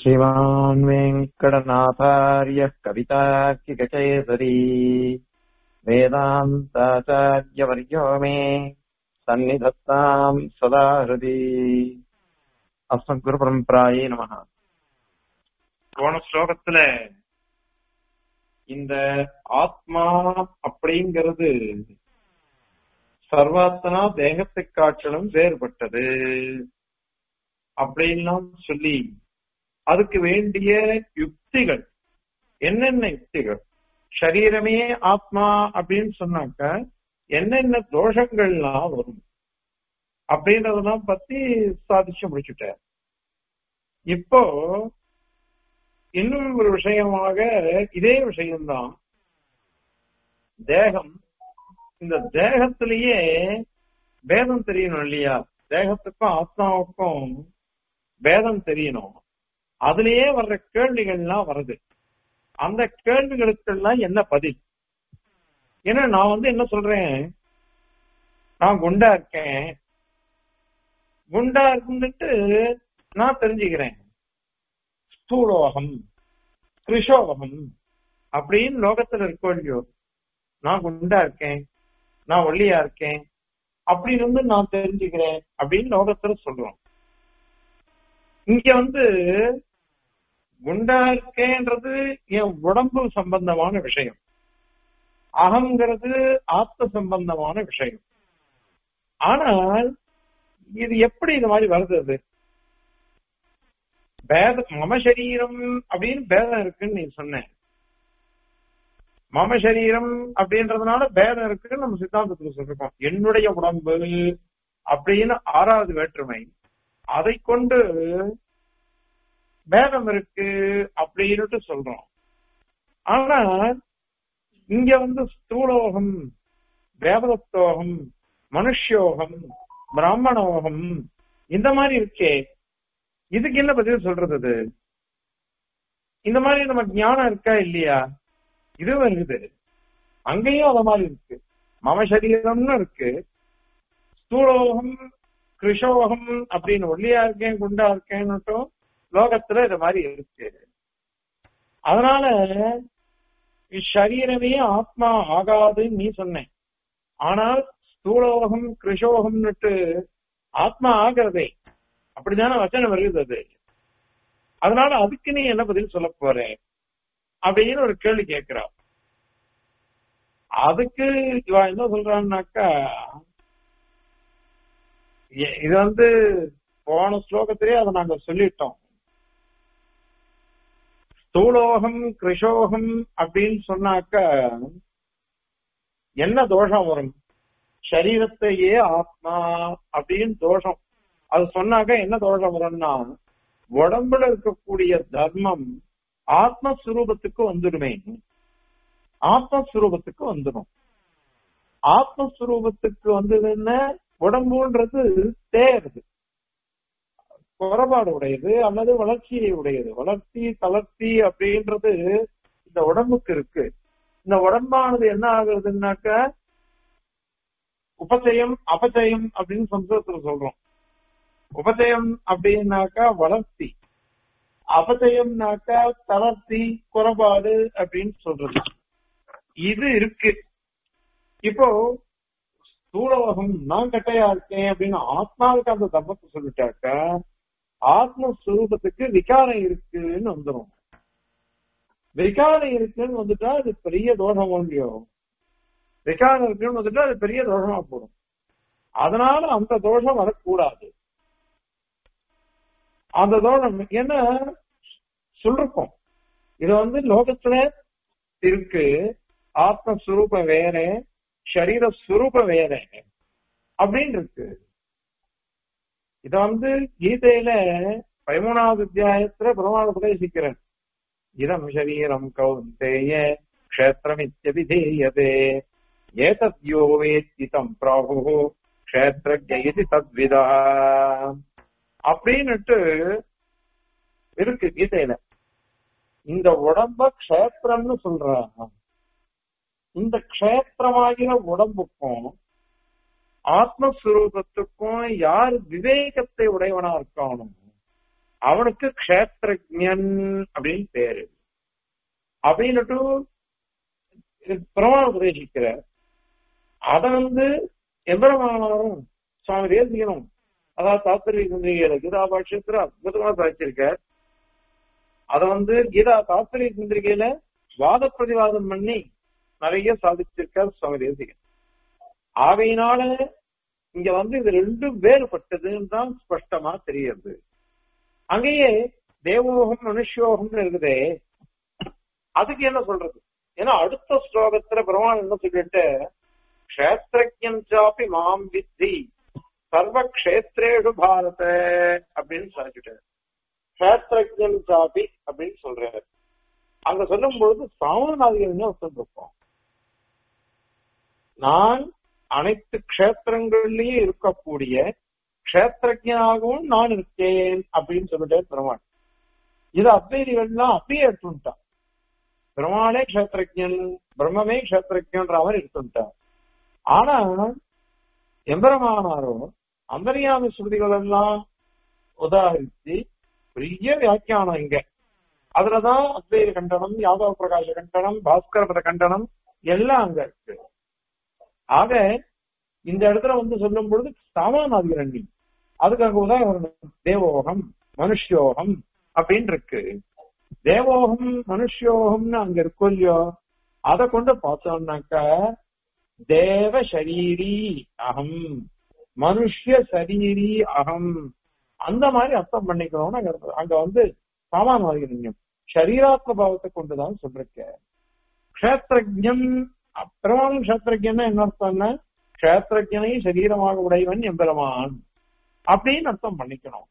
श्रीमान् वेङ्कटनाथार्यः कवितार्किकचेसरी वेदान्ताचार्यवर्यो मे सन्निधत्ताम् सदा हृदि அஸ்மத்குருபரம்பராயே நமக போன ஸ்லோகத்துல இந்த ஆத்மா அப்படிங்கிறது சர்வாத்மனா தேகத்தை காட்டிலும் வேறுபட்டது அப்படின்லாம் சொல்லி அதுக்கு வேண்டிய யுக்திகள் என்னென்ன யுக்திகள் சரீரமே ஆத்மா அப்படின்னு சொன்னாக்க என்னென்ன தோஷங்கள்லாம் வரும் அப்படின்றதெல்லாம் பத்தி சாதிச்சு முடிச்சுட்டார் இப்போ இன்னும் ஒரு விஷயமாக இதே விஷயம்தான் தேகம் இந்த தேகத்திலேயே பேதம் தெரியணும் இல்லையா தேகத்துக்கும் ஆத்மாவுக்கும் பேதம் தெரியணும் அதுலயே வர்ற கேள்விகள்லாம் வருது அந்த கேள்விகளுக்கெல்லாம் என்ன பதில் ஏன்னா நான் வந்து என்ன சொல்றேன் நான் குண்டா இருக்கேன் குண்டா இருந்துட்டு நான் தெரிஞ்சுக்கிறேன் ஸ்தூலோகம் கிருஷோகம் அப்படின்னு லோகத்துல இருக்கோ இல்லையோ நான் குண்டா இருக்கேன் நான் ஒல்லியா இருக்கேன் அப்படின்னு வந்து நான் தெரிஞ்சுக்கிறேன் அப்படின்னு லோகத்துல சொல்றோம் இங்க வந்து குண்டா இருக்கேன்றது என் உடம்பு சம்பந்தமான விஷயம் அகங்கிறது ஆத்ம சம்பந்தமான விஷயம் ஆனால் இது எப்படி இது மாதிரி வருது அது பேத மம சரீரம் அப்படின்னு பேதம் இருக்குன்னு நீ சொன்ன மம சரீரம் அப்படின்றதுனால பேதம் இருக்குன்னு நம்ம சித்தாந்தத்துக்கு சொல்லிருக்கோம் என்னுடைய உடம்பு அப்படின்னு ஆறாவது வேற்றுமை அதை கொண்டு பேதம் இருக்கு அப்படின்னுட்டு சொல்றோம் ஆனா இங்க வந்து ஸ்தூலோகம் தேவதத்தோகம் மனுஷ்யோகம் பிராமணோகம் இந்த மாதிரி இருக்கே இதுக்கு என்ன பதில் சொல்றது அது இந்த மாதிரி நம்ம ஞானம் இருக்கா இல்லையா இதுவும் இருக்குது அங்கேயும் அத மாதிரி இருக்கு மம சரீரம்னு இருக்கு ஸ்தூலோகம் கிருஷோகம் அப்படின்னு ஒல்லியா இருக்கேன் குண்டா இருக்கேன்னுட்டும் லோகத்துல இது மாதிரி இருக்கு அதனால இச்சரீரமே ஆத்மா ஆகாதுன்னு நீ சொன்னேன் ஆனால் ஸ்தூலோகம் கிருஷோகம்னுட்டு ஆத்மா ஆகிறதே அப்படிதானே வச்சனம் வருகிறது அது அதனால அதுக்கு நீ என்ன பதில் சொல்ல போற அப்படின்னு ஒரு கேள்வி கேட்கிறா அதுக்கு இவ என்ன சொல்றான்னாக்கா இது வந்து போன ஸ்லோகத்திலே அதை நாங்க சொல்லிட்டோம் ஸ்தூலோகம் கிருஷோகம் அப்படின்னு சொன்னாக்க என்ன தோஷம் வரும் சரீரத்தையே ஆத்மா அப்படின்னு தோஷம் அது சொன்னாக்க என்ன தோஷம் வரும்னா உடம்புல இருக்கக்கூடிய தர்மம் ஆத்மஸ்வரூபத்துக்கு வந்துடுமே ஆத்மஸ்வரூபத்துக்கு வந்துடும் ஆத்மஸ்வரூபத்துக்கு வந்ததுன்னா உடம்புன்றது தேருது குறைபாடு உடையது அல்லது வளர்ச்சியை உடையது வளர்ச்சி தளர்ச்சி அப்படின்றது இந்த உடம்புக்கு இருக்கு இந்த உடம்பானது என்ன ஆகுறதுன்னாக்க உபச்சயம் அபச்சயம் அப்படின்னு சம்ஸ்கிருதத்துல சொல்றோம் உபச்சயம் அப்படின்னாக்கா வளர்ச்சி அபச்சயம்னாக்கா தளர்ச்சி குறைபாடு அப்படின்னு சொல்றது இது இருக்கு இப்போ ஸ்தூலோகம் நான் கட்டையா இருக்கேன் அப்படின்னு ஆத்மாவுக்கு அந்த தர்மத்தை சொல்லிட்டாக்கா ஆத்மஸ்வரூபத்துக்கு விகாரம் இருக்குன்னு வந்துடும் விகாரம் இருக்குன்னு வந்துட்டா அது பெரிய தோஷம் இல்லையோ விகாரம் இருக்குன்னு வந்துட்டா அது பெரிய தோஷமா போடும் அதனால அந்த தோஷம் வரக்கூடாது அந்த தோஷம் என்ன சொல்றோம் இது வந்து லோகத்துல இருக்கு ஆத்மஸ்வரூபம் வேற சரீர ஸ்வரூபம் வேற அப்படின்னு இருக்கு இத வந்து கீதையில பதிமூணாவது அத்தியாயத்துல பிரமாண உபதேசிக்கிறேன் இதம் சரீரம் கௌந்தேய க்ஷேத்திரமித்யபிதேயதே ஏதத்யோ வேத்திதம் பிராகு க்ஷேத்ரஜயதி தத்விதா அப்படின்னுட்டு இருக்கு கீதையில இந்த உடம்ப க்ஷேத்திரம்னு சொல்றாங்க இந்த க்ஷேத்திரமாகிற உடம்புக்கும் ஆத்மஸ்வரூபத்துக்கும் யார் விவேகத்தை உடையவனா இருக்கானோ அவனுக்கு க்ஷேத்திரஜன் அப்படின்னு பேரு அப்படின்னுட்டு பிரமாணம் உபதேசிக்கிற அத வந்து எம்பெருமானாரும் சுவாமி தேசிகனும் அதாவது தாத்திரிக சிந்திரிகையில கீதா பாட்சத்துல அற்புதமா சாதிச்சிருக்க அத வந்து கீதா தாத்திரிக சிந்திரிகையில வாத பிரதிவாதம் பண்ணி நிறைய சாதிச்சிருக்கார் சுவாமி தேசிகன் ஆகையினால இங்க வந்து இது ரெண்டும் வேறுபட்டதுன்னு தான் ஸ்பஷ்டமா தெரியுது அங்கேயே தேவோகம் மனுஷயோகம்னு இருக்குதே அதுக்கு என்ன சொல்றது ஏன்னா அடுத்த ஸ்லோகத்துல பிரமாணம் என்ன சொல்லிட்டு கஷேத்திரஜன் சாப்பி மாம் வித்தி சர்வ கஷேத்ரேடு பாரத அப்படின்னு சொல்லிட்டாரு கஷேத்திரஜன் சாப்பி அப்படின்னு சொல்றாரு அங்க சொல்லும் பொழுது சாமநாதிகள் ஒருத்தன் இருப்போம் நான் அனைத்து கஷேத்திரங்கள்லயும் இருக்கக்கூடிய கஷேத்திரஜனாகவும் நான் இருக்கேன் அப்படின்னு சொல்லிட்டே பெருமாள் இது அத்வைதிகள்லாம் அப்படியே எடுத்துட்டான் பெருமாளே கஷேத்திரஜன் பிரம்மமே கஷேத்திரஜன்ற மாதிரி எடுத்துட்டான் ஆனா எம்பெருமானாரோ அந்தரியாமி ஸ்ருதிகள் எல்லாம் உதாகரித்து பெரிய வியாக்கியானம் இங்க அதுலதான் அத்வைத கண்டனம் யாதவ பிரகாச கண்டனம் பாஸ்கர கண்டனம் எல்லாம் அங்க இருக்கு ஆக இந்த இடத்துல வந்து சொல்லும் பொழுது சாமானாதிகரண்டி அதுக்கு அங்க உதாரணம் தேவோகம் மனுஷ்யோகம் அப்படின்னு இருக்கு தேவோகம் மனுஷ்யோகம்னு அங்க இருக்கும் இல்லையோ அதை கொண்டு பார்த்தோம்னாக்க தேவ சரீரி அகம் மனுஷ்ய சரீரி அகம் அந்த மாதிரி அர்த்தம் பண்ணிக்கணும்னு அங்க அங்க வந்து சாமானாதிகரண்யம் சரீராத்ம பாவத்தை கொண்டுதான் சொல்றேன் கஷேத்திரஜம் பிரமாணம் கஷேத்திரஜன்னா என்ன அர்த்தம்னா கஷேத்திரஜனை சரீரமாக உடையவன் எம்பெருமான் அப்படின்னு அர்த்தம் பண்ணிக்கணும்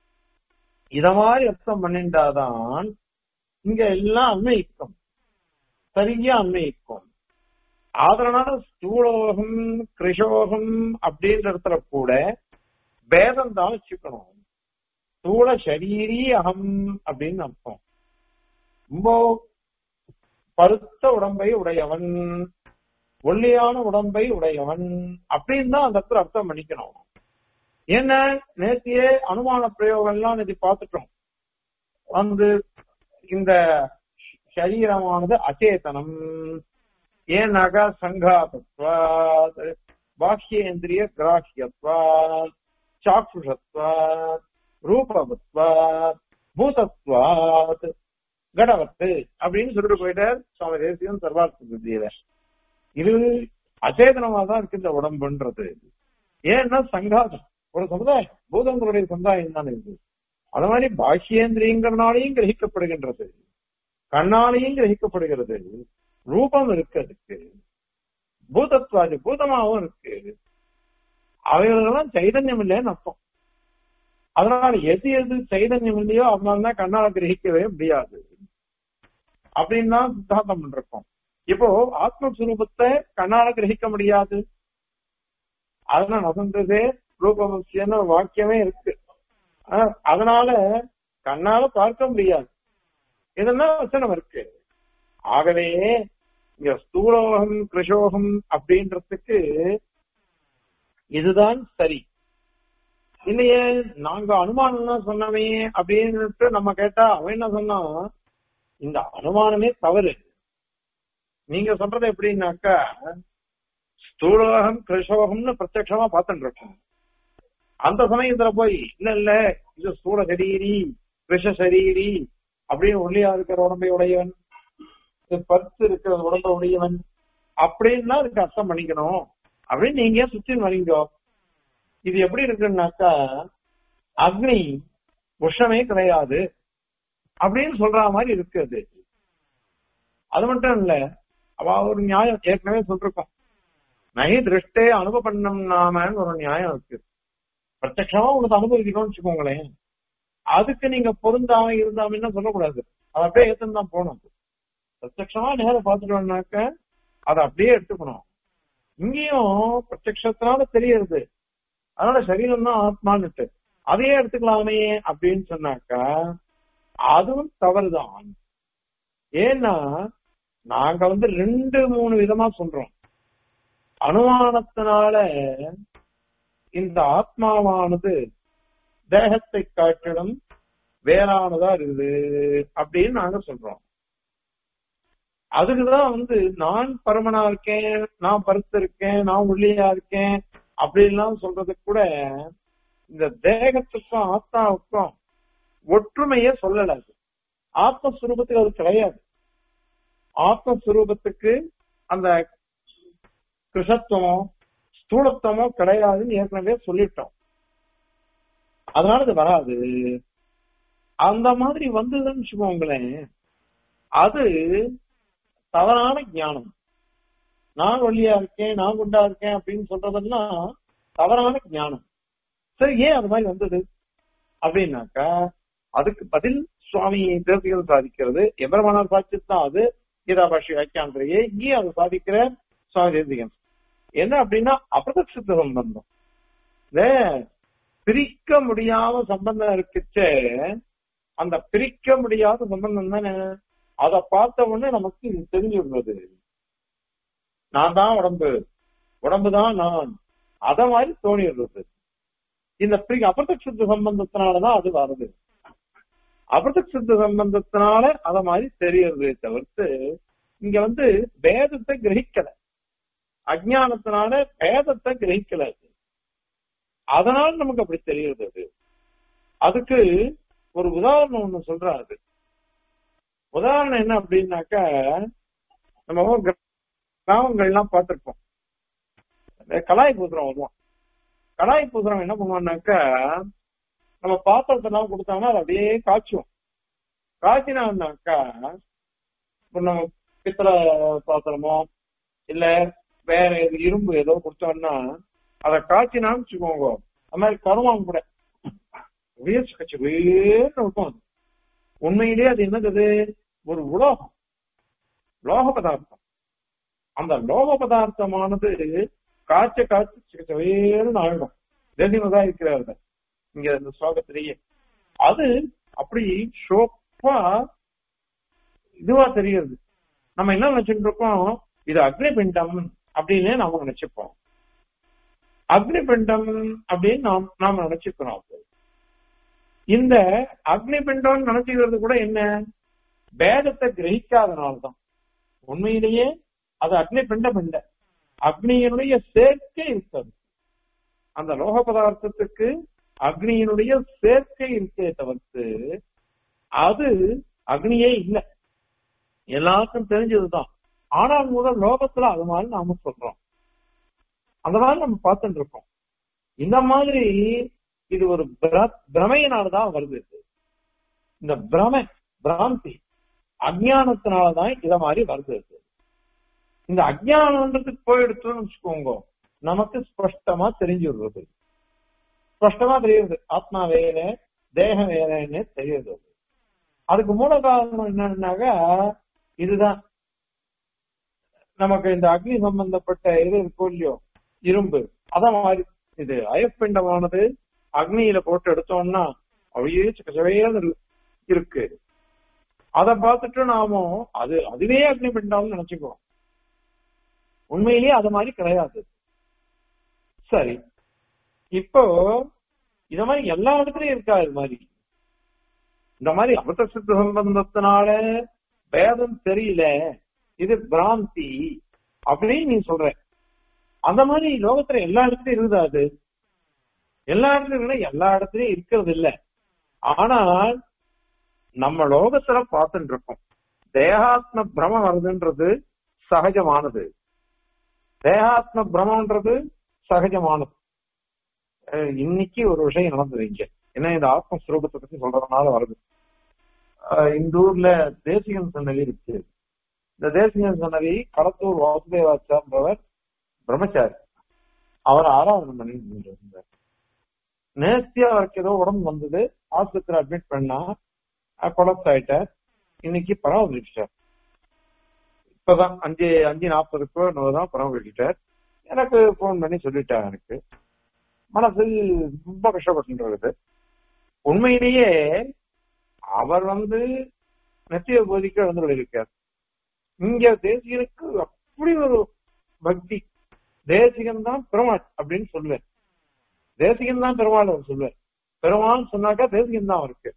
இத மாதிரி அர்த்தம் பண்ணிட்டாதான் இங்க எல்லாம் அன்வயிக்கும் சரியா அன்வயிக்கும் அதனால ஸ்தூலோகம் கிருஷோகம் அப்படின்ற இடத்துல கூட பேதம் தான் வச்சுக்கணும் ஸ்தூல சரீரி அகம் அப்படின்னு அர்த்தம் ரொம்ப பருத்த உடம்பை உடையவன் ஒல்லியான உடம்பை உடையவன் அப்படின்னு தான் அந்த இடத்துல அர்த்தம் பண்ணிக்கணும் என்ன நேத்தியே அனுமான பிரயோகம் எல்லாம் நேற்று பார்த்துட்டோம் வந்து இந்த சரீரமானது அச்சேதனம் ஏன்னாக்கா சங்காபத்வாத் பாஹ்யேந்திரிய கிராஹ்யத்வாத் சாக்ஷுஷத்வாத் ரூபவத்வாத் பூதத்வாத் கடவத்து அப்படின்னு சொல்லிட்டு போயிட்டார் சுவாமி தேசியம் சர்வார்த்த சித்தியில இது அச்சேதனமா தான் இருக்கு இந்த உடம்புன்றது ஏன்னா சங்காதம் ஒரு சமுதாயம் பூதங்களுடைய சமுதாயம் தான் இது அது மாதிரி பாக்கியேந்திரியங்கிறனாலையும் கிரகிக்கப்படுகின்றது கண்ணாலையும் கிரகிக்கப்படுகிறது ரூபம் இருக்கு அதுக்கு பூதத்வாதி பூதமாவும் இருக்கு அவைகளெல்லாம் சைதன்யம் இல்லைன்னு அர்த்தம் அதனால எது எது சைதன்யம் இல்லையோ அதனால தான் கண்ணால கிரகிக்கவே முடியாது அப்படின்னு தான் சித்தாந்தம் பண்றோம் இப்போ ஆத்மஸ்வரூபத்தை கண்ணால கிரகிக்க முடியாது அதனால நசந்ததே ரூபமசியன்னு ஒரு வாக்கியமே இருக்கு அதனால கண்ணால பார்க்க முடியாது இதெல்லாம் வசனம் இருக்கு ஆகவே இங்க ஸ்தூலோகம் கிருஷோகம் அப்படின்றதுக்கு இதுதான் சரி இல்லையே நாங்க அனுமானம் சொன்னவே அப்படின்னுட்டு நம்ம கேட்டா அவன் என்ன சொன்னா இந்த அனுமானமே தவறு நீங்க சொல்றது எப்படின்னாக்கா ஸ்தூலோகம் கிருஷோகம்னு பிரத்யட்சமா பார்த்துட்டு இருக்கோம் அந்த சமயத்துல போய் இல்ல இல்ல இது ஸ்தூல சரீரி கிருஷ சரீரி அப்படின்னு ஒல்லியா இருக்கிற உடம்பை உடையவன் பருத்து இருக்கிற உடம்பை உடையவன் அப்படின்னா அதுக்கு அர்த்தம் பண்ணிக்கணும் அப்படின்னு நீங்க ஏன் சுத்தி வரீங்க இது எப்படி இருக்குன்னாக்கா அக்னி உஷ்ணமே கிடையாது அப்படின்னு சொல்ற மாதிரி இருக்கு அது அது மட்டும் இல்ல அவ ஒரு நியாயம் ஏற்கனவே சொல்லிருக்கோம் நகை திருஷ்டே அனுபவம் நாமன்னு ஒரு நியாயம் இருக்கு பிரத்யமா உனக்கு அனுபவிக்கணும்னு வச்சுக்கோங்களேன் அதுக்கு நீங்க பொருந்தாம இருந்தாமன்னா சொல்லக்கூடாது அதை அப்படியே ஏத்துன்னு தான் போகணும் பிரத்யமா நேரம் பார்த்துட்டோம்னாக்க அதை அப்படியே எடுத்துக்கணும் இங்கேயும் பிரத்யத்தினால தெரியறது அதனால சரீரம் தான் ஆத்மான்னுட்டு அதையே எடுத்துக்கலாமே அப்படின்னு சொன்னாக்கா அதுவும் தவறுதான் ஏன்னா நாங்க வந்து ரெண்டு மூணு விதமா சொல்றோம் அனுமானத்தினால இந்த ஆத்மாவானது தேகத்தை காட்டிலும் வேறானதா இருக்குது அப்படின்னு நாங்க சொல்றோம் அதுக்குதான் வந்து நான் பரமனா இருக்கேன் நான் பருத்து இருக்கேன் நான் ஒல்லியா இருக்கேன் அப்படின்லாம் சொல்றதுக்கு கூட இந்த தேகத்துக்கும் ஆத்மாவுக்கும் ஒற்றுமையே சொல்லல அது ஆத்மஸ்வரூபத்துக்கு அது கிடையாது ஆத்மஸ்வரூபத்துக்கு அந்த கிருஷத்துவமோ ஸ்தூலத்துவமோ கிடையாதுன்னு ஏற்கனவே சொல்லிட்டோம் அதனால இது வராது அந்த மாதிரி வந்ததுன்னு வச்சுக்கோங்களேன் அது தவறான ஞானம் நான் ஒல்லியா இருக்கேன் நான் குண்டா இருக்கேன் அப்படின்னு சொல்றதெல்லாம் தவறான ஞானம் சரி ஏன் அது மாதிரி வந்தது அப்படின்னாக்கா அதுக்கு பதில் சுவாமி தேசிகள் சாதிக்கிறது எவரமானார் சாட்சித்து தான் அது கீதா பாஷி வியாக்கியாந்திரையே இங்கேயும் அதை சாதிக்கிற சுவாமி தேசிகன் என்ன அப்படின்னா அபிரதட்சித்த சம்பந்தம் இந்த பிரிக்க முடியாத சம்பந்தம் இருக்குச்சே அந்த பிரிக்க முடியாத சம்பந்தம் தானே அதை பார்த்த உடனே நமக்கு இது தெரிஞ்சு விடுறது நான் தான் உடம்பு உடம்பு தான் நான் அத மாதிரி தோணிடுறது இந்த பிரி அபிரதட்சித்த சம்பந்தத்தினாலதான் அது வருது அபிரதட்சித்த சம்பந்தத்தினால அத மாதிரி தெரியறது தவிர்த்து இங்க வந்து வேதத்தை கிரகிக்கல அஜானத்தினால வேதத்தை கிரகிக்கல அது. அதனால நமக்கு அப்படி தெரியுது அது அதுக்கு ஒரு உதாரணம் ஒண்ணு சொல்றாரு உதாரணம் என்ன அப்படின்னாக்கா நம்ம கிர- கிராமங்கள்லாம் பார்த்திருப்போம் இந்த கலாய் பூத்திரம் வருவான் கலாய் பூத்திரம் என்ன பண்ணுவான்னாக்கா நம்ம பாத்திரத்தெல்லாம் கொடுத்தாங்கன்னா அது அப்படியே காய்ச்சுவோம் காய்ச்சினாக்கா இப்போ நம்ம பித்தளை பாத்திரமோ இல்ல வேற எது இரும்பு ஏதோ கொடுத்தோம்னா அதை காய்ச்சினான்னு வச்சுக்கோங்க அது மாதிரி கருவாங்க கூட அப்படியே கச்சு வேர்னு இருக்கும் அது உண்மையிலேயே அது என்னது ஒரு உலோகம் லோக பதார்த்தம் அந்த லோக பதார்த்தமானது காய்ச்ச காய்ச்சி சிக்கச்சவேர்னு ஆயிடும் தேசியமதா இருக்கிறாரு இங்க இந்த ஸ்லோகத்திலேயே அது அப்படி ஷோப்பா இதுவா தெரியுது நம்ம என்ன நினைச்சுட்டு இருக்கோம் இது அக்னிபிண்டம் அப்படின்னு நாம நினைச்சுப்போம் அக்னிபிண்டம் அப்படின்னு நாம் நாம நினைச்சுக்கிறோம் அப்போ. இந்த அக்னிபிண்டம் நினைச்சுக்கிறது கூட என்ன வேதத்தை கிரகிக்காதனால்தான் உண்மையிலேயே அது அக்னிபிண்டம் இல்லை அக்னியினுடைய சேர்க்கை இருக்கிறது அந்த லோக பதார்த்தத்துக்கு அக்னியினுடைய சேர்க்கை இருக்கே தவிர்த்து அது அக்னியே இல்லை எல்லாருக்கும் தெரிஞ்சதுதான் ஆனால் முதல் லோகத்துல அது மாதிரி நாம சொல்றோம் அந்த மாதிரி நம்ம பார்த்துட்டு இருக்கோம் இந்த மாதிரி இது ஒரு பிர- பிரமையினாலதான் வருது இது. இந்த பிரமை பிராந்தி அஜானத்தினாலதான் இத மாதிரி வருது இது. இந்த அஜானன்றதுக்கு போயிடுச்சுன்னு வச்சுக்கோங்க நமக்கு ஸ்பஷ்டமா தெரிஞ்சு விடுறது ஸ்பஷ்டமா தெரியுது ஆத்மா வேற தேகம் வேறன்னு தெரியுது அது. அதுக்கு மூல காரணம் என்னன்னாக்கா இதுதான் நமக்கு இந்த அக்னி சம்பந்தப்பட்ட இது இருக்கும் இல்லையோ இரும்பு அத மாதிரி இது அயப்பிண்டமானது அக்னியில போட்டு எடுத்தோம்னா அப்படியே சிக்கச்சவையான இருக்கு அத பார்த்துட்டு நாம அது அதுவே அக்னி பிண்டம்னு நினைச்சுக்குவோம் உண்மையிலேயே அது மாதிரி கிடையாது சரி இப்போ இத மாதிரி எல்லா இடத்துலயும் இருக்கா இது மாதிரி இந்த மாதிரி அபத்த சித்த சம்பந்தத்தினால வேதம் தெரியல இது பிராந்தி அப்படின்னு நீ சொல்ற அந்த மாதிரி லோகத்துல எல்லா இடத்துலயும் இருக்குதா அது எல்லா இடத்துலயும் இருக்குன்னா எல்லா இடத்துலயும் இருக்கிறது இல்ல ஆனால் நம்ம லோகத்துல பார்த்துட்டு இருக்கோம் தேகாத்ம பிரமம் வருதுன்றது சகஜமானது தேகாத்ம பிரமன்றது சகஜமானது அஹ் இன்னைக்கு ஒரு விஷயம் நடந்தது இங்க ஏன்னா இந்த ஆத்மஸ்வரூபத்தை பத்தி சொல்றதுனால வருது அஹ் இந்த ஊர்ல தேசிகன் சன்னதி இருக்கு இந்த தேசிகன் சன்னதி களத்தூர் வாசுதேவாச்சார்ன்றவர் பிரம்மச்சாரி அவர் ஆராதனை பண்ணிட்டு இருந்தார் நேர்த்தியா அவருக்கு ஏதோ உடம்பு வந்தது ஆஸ்பத்திரி அட்மிட் பண்ணா கொலப்ஸ் ஆயிட்டார் இன்னைக்கு பராமரிச்சிட்டார் இப்பதான் அஞ்சு அஞ்சு நாற்பதுக்கோ தான் பராமரிச்சிட்டார் எனக்கு போன் பண்ணி சொல்லிட்டார் எனக்கு மனசு ரொம்ப கஷ்டப்பட்டு இருக்குது உண்மையிலேயே அவர் வந்து நெத்திய போதிக்க வந்து இருக்கார் இங்க தேசிகனுக்கு அப்படி ஒரு பக்தி தேசிகன் தான் பெருமாள் அப்படின்னு சொல்லுவேன் தேசிகன் தான் பெருமாள் அவர் சொல்லுவேன் பெருமாள் சொன்னாக்கா தேசிகன் தான் அவருக்கு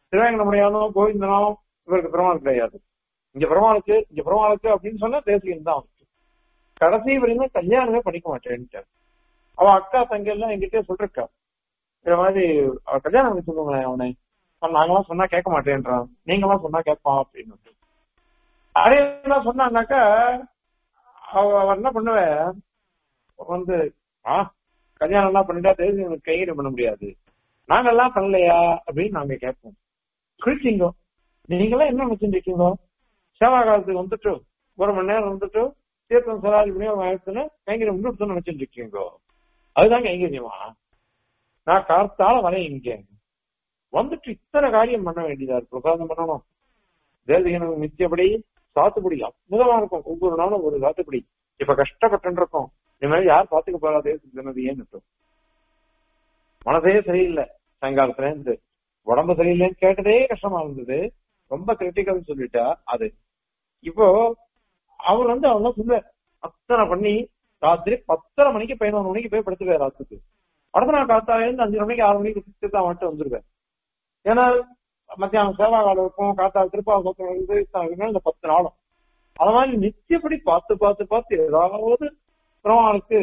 திருவேங்கடமுடையானோ கோவிந்தனோ இவருக்கு பெருமாள் கிடையாது இங்க பெருமாளுக்கு இங்க பெருமாளுக்கு அப்படின்னு சொன்னா தேசியம் தான் அவனுக்கு கடைசி வரையும் கல்யாணமே பண்ணிக்க மாட்டேன்ட்டு அவ அக்கா தங்கை எல்லாம் என்கிட்ட சொல்லிருக்கா இந்த மாதிரி அவ கல்யாணம் பண்ணி சொல்லுங்களேன் அவனை அவன் நாங்கெல்லாம் சொன்னா கேட்க மாட்டேன்றான் நீங்களாம் சொன்னா கேட்பான் அப்படின்னு அதே எல்லாம் சொன்னான்னாக்கா அவ அவ என்ன பண்ணுவ வந்து ஆ கல்யாணம் எல்லாம் பண்ணிட்டா தெரிஞ்சு எனக்கு கையெழுத்து பண்ண முடியாது நாங்கெல்லாம் பண்ணலையா அப்படின்னு நாங்க கேட்போம் கிழிச்சிங்க நீங்களாம் என்ன நினைச்சுட்டு சேவா காலத்துக்கு வந்துட்டு ஒரு மணி நேரம் வந்துட்டு தீர்த்தம் சராஜ் பண்ணி ஒரு ஆயிரத்துல கைங்கரியம் முன்னெடுத்து நினைச்சுட்டு இருக்கீங்க அதுதான் கைங்கரியமா நான் கார்த்தால வரேன் இங்க வந்துட்டு இத்தனை காரியம் பண்ண வேண்டியதா இருக்கு பிரசாதம் பண்ணணும் தேவதிகனுக்கு நித்தியப்படி சாத்துப்படி அற்புதமா இருக்கும் ஒவ்வொரு நாளும் ஒரு சாத்துப்படி இப்ப கஷ்டப்பட்டு இருக்கோம் இந்த மாதிரி யார் பாத்துக்க போறா தேசத்துக்கு தினது ஏன்னு மனசே சரியில்லை சாயங்காலத்துல இருந்து உடம்பு சரியில்லைன்னு கேட்டதே கஷ்டமா இருந்தது ரொம்ப கிரிட்டிக்கல் சொல்லிட்டா அது இப்போ அவர் வந்து அவங்க சொல்ல அத்தனை பண்ணி ராத்திரி பத்தரை மணிக்கு பதினொரு மணிக்கு போய் படுத்துருவார் ராத்திரிக்கு அடுத்த நாள் காத்தால இருந்து அஞ்சு மணிக்கு ஆறு மணிக்கு சித்தா மட்டும் வந்துருவேன் ஏன்னா மத்தியானம் சேவா காலம் இருக்கும் காத்தால திருப்பாவசத்துல இருந்து இந்த பத்து நாளும் அது மாதிரி நித்தியப்படி பார்த்து பார்த்து பார்த்து ஏதாவது பெருமாளுக்கு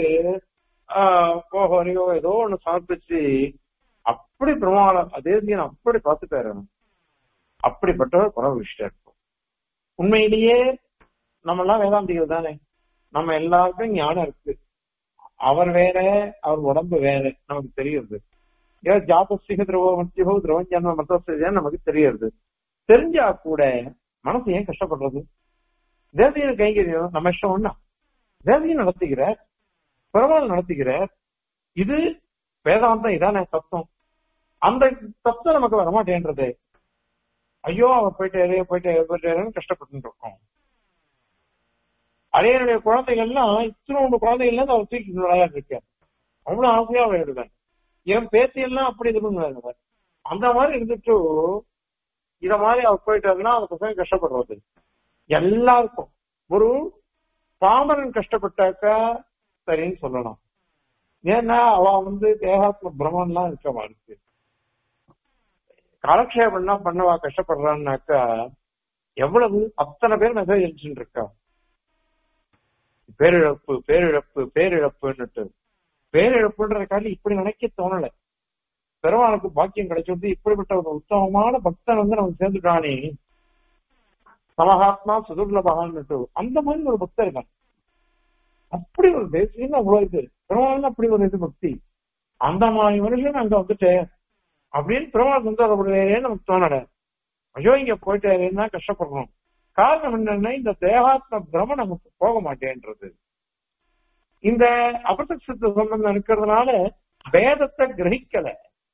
போகோ ஏதோ ஒண்ணு சமர்ப்பிச்சு அப்படி பெருமாள் அதே நான் அப்படி பார்த்துட்டாரு அப்படிப்பட்டவர் குறவு விஷயம் இருக்கும் உண்மையிலேயே நம்ம எல்லாம் வேதாந்திகள் தானே நம்ம எல்லாருக்கும் ஞானம் இருக்கு அவர் வேற அவர் உடம்பு வேற நமக்கு தெரியுது ஏன் ஜாபஸ்திக திரவ மத்தியோ திரவம் ஜன்ம மத்தம் நமக்கு தெரியுது தெரிஞ்சா கூட மனசு ஏன் கஷ்டப்படுறது தேவதையின் கைங்கரியம் நம்ம இஷ்டம் ஒண்ணா தேவதையும் நடத்துகிற பெருமாள் நடத்துகிற இது வேதாந்தம் இதானே தத்துவம் அந்த தத்துவம் நமக்கு வரமாட்டேன்றது ஐயோ அவர் போயிட்டாரு போயிட்டாரு போயிட்டாருன்னு கஷ்டப்பட்டு இருக்கோம் அடையனுடைய குழந்தைகள்லாம் இத்தனோண்டு குழந்தைகள்ல அவர் தூக்கி விளையாட்டு இருக்காரு அவ்வளவு ஆசையா விளையாடுவேன் என் பேத்தி எல்லாம் அப்படி இது பண்ணுவாங்க அந்த மாதிரி இருந்துட்டு இத மாதிரி அவர் போயிட்டாருன்னா அந்த பசங்க கஷ்டப்படுறது எல்லாருக்கும் ஒரு பாமரன் கஷ்டப்பட்டாக்கா சரின்னு சொல்லலாம் ஏன்னா அவ வந்து தேகாத்ம பிரம்மன்லாம் இருக்கவா இருக்கு காலக்ஷேபம்னா பண்ணவா கஷ்டப்படுறான்னாக்கா எவ்வளவு அத்தனை பேர் மெசேஜ் அனுப்பிச்சுட்டு இருக்கா பேரிழப்பு பேரிழப்பு பேரிழப்புன்னுட்டு பேரிழப்புன்ற காலி இப்படி நினைக்க தோணல பெருமாளுக்கு பாக்கியம் கிடைச்சது இப்படிப்பட்ட ஒரு உத்தமமான பக்தன் வந்து நமக்கு சேர்ந்துட்டானே சமஹாத்மா சுதுர்லபகான்னுட்டு அந்த மாதிரி ஒரு பக்தர் தான் அப்படி ஒரு தேசியம் அவ்வளவு இது பெருமாள் அப்படி ஒரு இது பக்தி அந்த மாதிரி மனுஷன் அங்க வந்துட்டேன் அப்படின்னு பெருமாள் சந்தோஷப்படுவேன்னு நமக்கு தோணல ஐயோ இங்க போயிட்டேன்னா கஷ்டப்படுறோம் காரணம் என்னன்னா இந்த தேகாத்ம பிரம நமக்கு போக மாட்டேன்றது இந்த அபசக்ஷத்து சம்பந்தம் இருக்கிறதுனால வேதத்தை கிரகிக்கல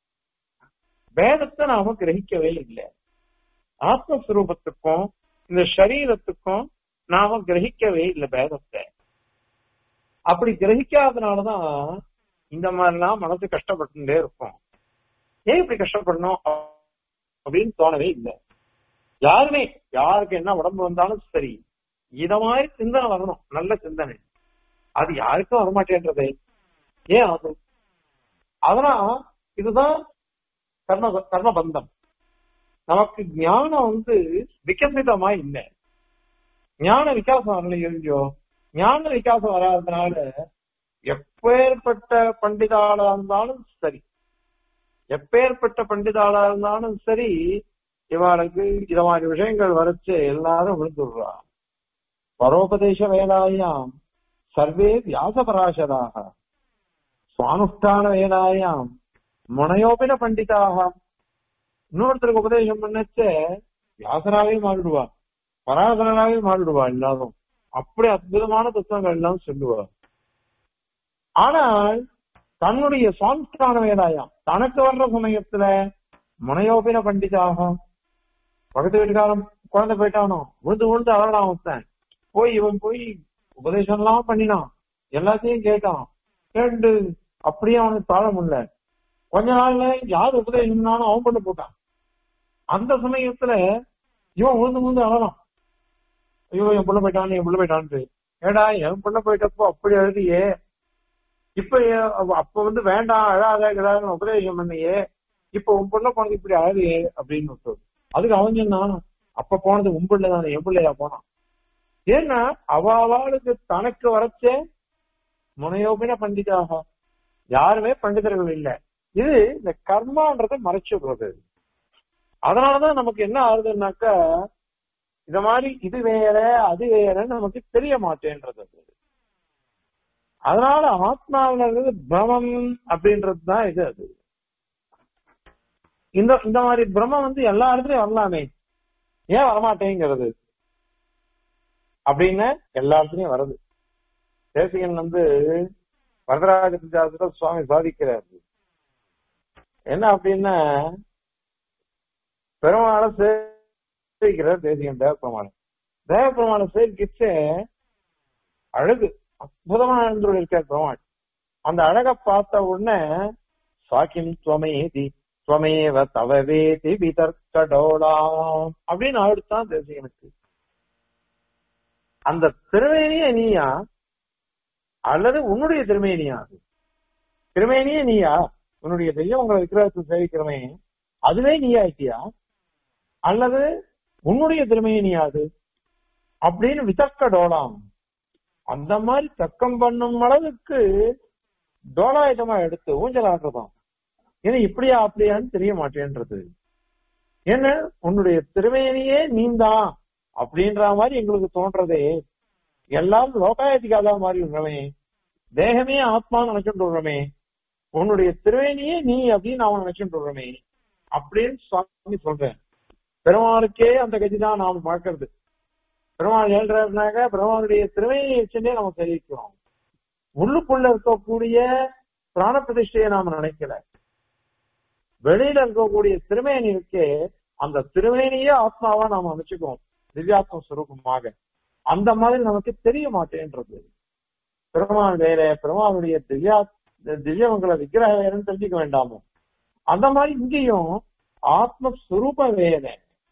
வேதத்தை நாம கிரகிக்கவே இல்லை ஆத்மஸ்வரூபத்துக்கும் இந்த சரீரத்துக்கும் நாம கிரகிக்கவே இல்லை வேதத்தை அப்படி கிரகிக்காதனாலதான் இந்த மாதிரிலாம் மனசு கஷ்டப்பட்டுட்டே இருக்கும் ஏன் இப்படி கஷ்டப்படணும் அப்படின்னு தோணவே இல்லை யாருமே யாருக்கு என்ன உடம்பு வந்தாலும் சரி இத மாதிரி சிந்தனை வரணும் நல்ல சிந்தனை அது யாருக்கும் வரமாட்டேன்றது ஏன் அது அதனால் இதுதான் கர்ம கர்மபந்தம் நமக்கு ஞானம் வந்து விகசிதமா இல்லை ஞான விகாசம் வரல இல்லையோ ஞான விகாசம் வராதனால எப்பேற்பட்ட பண்டிதாளா இருந்தாலும் சரி எப்பேற்பட்ட பண்டிதாளா இருந்தாலும் சரி இவாளுக்கு இத மாதிரி விஷயங்கள் வரைச்சு எல்லாரும் விழுந்துடுறா பரோபதேச வேலாயாம் சர்வே வியாசபராசராக சுவானுஷ்டான வேலாயாம் முனையோபின பண்டிதாக இன்னொருத்தருக்கு உபதேசம் பண்ணச்ச வியாசராவே மாறிடுவா பராசரனாவே மாறிடுவா எல்லாரும் அப்படி அற்புதமான தத்துவங்கள் எல்லாம் சொல்லுவா ஆனால் தன்னுடைய சுவானுஷ்டான வேலாயாம் தனக்கு வர்ற சமயத்துல முனையோபின பண்டிதாக பக்கத்து வீட்டுக்காரன் குழந்தை போயிட்டானோ விழுந்து விழுந்து அழகான் ஒருத்தன் போய் இவன் போய் உபதேசம் எல்லாம் பண்ணினான் எல்லாத்தையும் கேட்டான் கேட்டு அப்படியே அவனுக்கு தாழ முடியல கொஞ்ச நாள்ல யார் உபதேசம்னாலும் அவன் பண்ண போட்டான் அந்த சமயத்துல இவன் விழுந்து விழுந்து அழலாம் ஐயோ என் புள்ள போயிட்டான் என் புள்ள போயிட்டான்ட்டு ஏடா என் புள்ள போயிட்டப்போ அப்படி அழுதியே இப்ப அப்ப வந்து வேண்டாம் அழாத கிடாத உபதேசம் பண்ணியே இப்ப உன் புள்ள போனது இப்படி அழகு அப்படின்னு விட்டு அதுக்கு அவன் சொன்னான் அப்ப போனது உம்பிள்ள தானே என் பிள்ளையா போனான் ஏன்னா அவளுக்கு தனக்கு வரச்ச முனையோபின பண்டிதாக யாருமே பண்டிதர்கள் இல்லை இது இந்த கர்மான்றதை மறைச்சு விடுறது அதனாலதான் நமக்கு என்ன ஆகுதுன்னாக்கா இந்த மாதிரி இது வேற அது வேறன்னு நமக்கு தெரிய மாட்டேன்றது அது. அதனால ஆத்மாவில இருந்து பிரமம் அப்படின்றது தான் இது அது இந்த இந்த மாதிரி பிரமம் வந்து எல்லா இடத்துலயும் வரலாமே ஏன் வரமாட்டேங்கிறது அப்படின்னு எல்லா இடத்துலயும் வருது தேசிகன் வந்து வரதராஜ பஞ்சாயத்துல சுவாமி சாதிக்கிறாரு என்ன அப்படின்னா பெருமாளை சேவிக்கிறார் தேசிகன் தேவப்பெருமாளை தேவப்பெருமாளை சேவிக்கிச்சு அழகு அற்புதமான எழுந்துள்ள இருக்கார் பெருமாள் அந்த அழகை பார்த்த உடனே சாக்கின் துவமேதி துவமேவ தவவேதி விதர்க்கடோலாம் அப்படின்னு ஆடுத்தான் தேசிகனுக்கு அந்த திருமேனியே நீயா அல்லது உன்னுடைய திருமேனியா அது திருமேனியே நீயா உன்னுடைய தெய்வம் உங்களை விக்கிரகத்தை சேவிக்கிறமே அதுவே நீயா ஆயிட்டியா அல்லது உன்னுடைய திருமேனியா அது அப்படின்னு விதர்க்க டோலாம் அந்த மாதிரி தக்கம் பண்ணும் அளவுக்கு டோலாயுதமா எடுத்து ஊஞ்சல் ஆடுறதாம் ஏன்னா இப்படியா அப்படியான்னு தெரிய மாட்டேன்றது ஏன்னா உன்னுடைய திருமேனியே நீந்தான் அப்படின்ற மாதிரி எங்களுக்கு தோன்றதே எல்லாம் லோகாயத்திக்காத மாதிரி விடுறமே தேகமே ஆத்மான்னு நினைச்சுட்டு விடுறமே உன்னுடைய திருவேணியே நீ அப்படின்னு அவன் நினைச்சுட்டு விடுறமே அப்படின்னு சுவாமி சொல்றேன் பெருமாளுக்கே அந்த கதி தான் நாம் பார்க்கறது பெருமாள் ஏழ்றாருனாக்க பெருமாளுடைய திருவேணியை வச்சுட்டே நம்ம தெரிவிக்கிறோம் உள்ளுக்குள்ள இருக்கக்கூடிய பிராண பிரதிஷ்டையை நாம நினைக்கல வெளியில இருக்கக்கூடிய திருமேனி இருக்கே அந்த திருமேனியே ஆத்மாவா நாம அமைச்சுக்குவோம் திவ்யாத்ம சுரூபமாக அந்த மாதிரி நமக்கு தெரிய மாட்டேன்றது பெருமாள் வேற பெருமாளுடைய திவ்யா திவ்யமங்கல விக்கிரக வேறன்னு தெரிஞ்சுக்க வேண்டாமோ அந்த மாதிரி இங்கேயும் ஆத்மஸ்வரூப வேற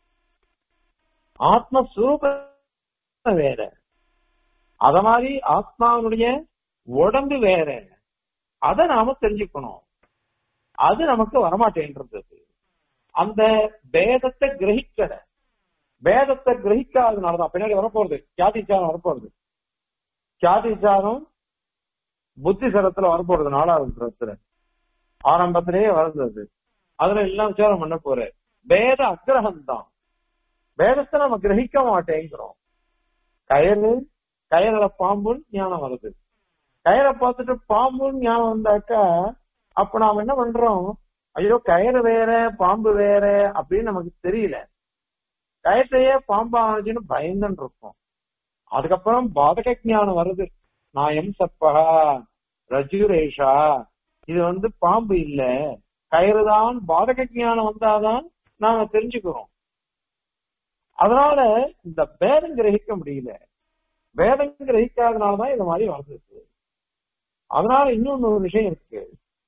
ஆத்மஸ்வரூப வேற அத மாதிரி ஆத்மாவுடைய உடம்பு வேற அத நாம தெரிஞ்சுக்கணும் அது நமக்கு வரமாட்டேன்றது அந்த பேதத்தை கிரகிக்கல வேதத்தை கிரகிக்காதனாலதான் பின்னாடி வரப்போறது கியாதிச்சாரம் வரப்போறது கியாதிச்சாரம் புத்திசரத்துல வரப்போறது நாலாவது சரத்துல ஆரம்பத்திலேயே வருது அது அதுல எல்லாம் விசாரம் பண்ண போற வேத அக்கிரகம் தான் வேதத்தை நம்ம கிரகிக்க மாட்டேங்கிறோம் கயறு கயறுல பாம்புன்னு ஞானம் வருது கயரை பார்த்துட்டு பாம்புன்னு ஞானம் வந்தாக்கா அப்ப நாம என்ன பண்றோம் ஐயோ கயிறு வேற பாம்பு வேற அப்படின்னு நமக்கு தெரியல கயத்தையே பாம்பா ஆனிச்சுன்னு பயந்துன்னு இருக்கும் அதுக்கப்புறம் பாதக ஞானம் வருது நாயம் சப்பகா ரஜுரேஷா இது வந்து பாம்பு இல்ல கயிறுதான் பாதக ஞானம் வந்தாதான் நாம தெரிஞ்சுக்கிறோம் அதனால இந்த பேதம் கிரகிக்க முடியல வேதம் கிரகிக்காதனாலதான் இந்த மாதிரி வளர்ந்துருக்கு அதனால இன்னொன்னு ஒரு விஷயம் இருக்கு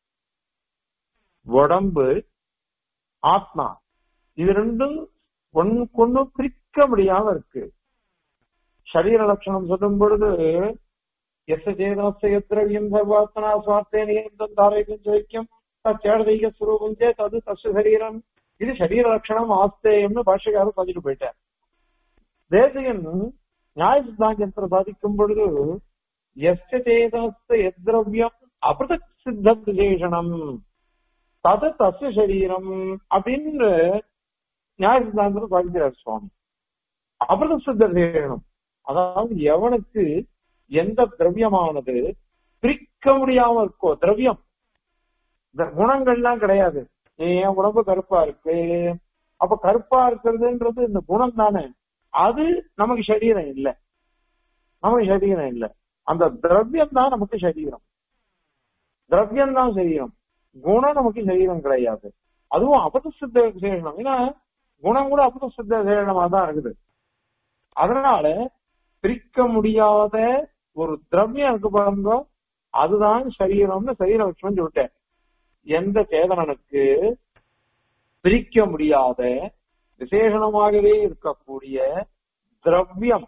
உடம்பு ஆத்மா இது ரெண்டும் ஒண்ணுக்கொன்னு பிரிக்க முடியாம இருக்கு சரீர லட்சணம் சொல்லும் பொழுது எஸ் சேதனஸ்திரவியம் சர்வாத்மனா சுவார்த்தே நியந்தம் தாரயம் ஜெயிக்கும் தச்சேடதைக சுரூபம் சே தது தசு சரீரம் இது சரீர லட்சணம் ஆஸ்தேயம்னு பாஷகாரர் சொல்லிட்டு போயிட்டார் தேசிகன் நியாய சித்தாந்தத்தை சாதிக்கும் பொழுது எஸ்ட சேதனஸ்த எத்ரவியம் அபிருதக் சித்த விசேஷனம் தது தசு சரீரம் அப்படின்னு நியாய சித்தாந்தத்தை சாதிக்கிறார் சுவாமி அபிருத சித்த விசேஷனம் அதாவது எவனுக்கு எந்த திரவியமானது பிரிக்க முடியாம இருக்கோ திரவியம் இந்த குணங்கள்லாம் கிடையாது என் உடம்பு கருப்பா இருக்கு அப்ப கருப்பா இருக்கிறதுன்றது இந்த குணம் தானே அது நமக்கு சரீரம் இல்ல நமக்கு சரீரம் இல்ல அந்த திரவியம் தான் நமக்கு சரீரம் திரவியம் தான் சரீரம் குணம் நமக்கு சரீரம் கிடையாது அதுவும் அபத சித்த விசேஷனம் ஏன்னா குணம் கூட அபத சித்த விசேஷமா தான் இருக்குது அதனால பிரிக்க முடியாத ஒரு திரவியம் இருக்கு பாருங்க அதுதான் சரீரம்னு சரீர லட்சணம் சொல்லிட்டேன் எந்த சேதனனுக்கு பிரிக்க முடியாத விசேஷணமாகவே இருக்கக்கூடிய திரவியம்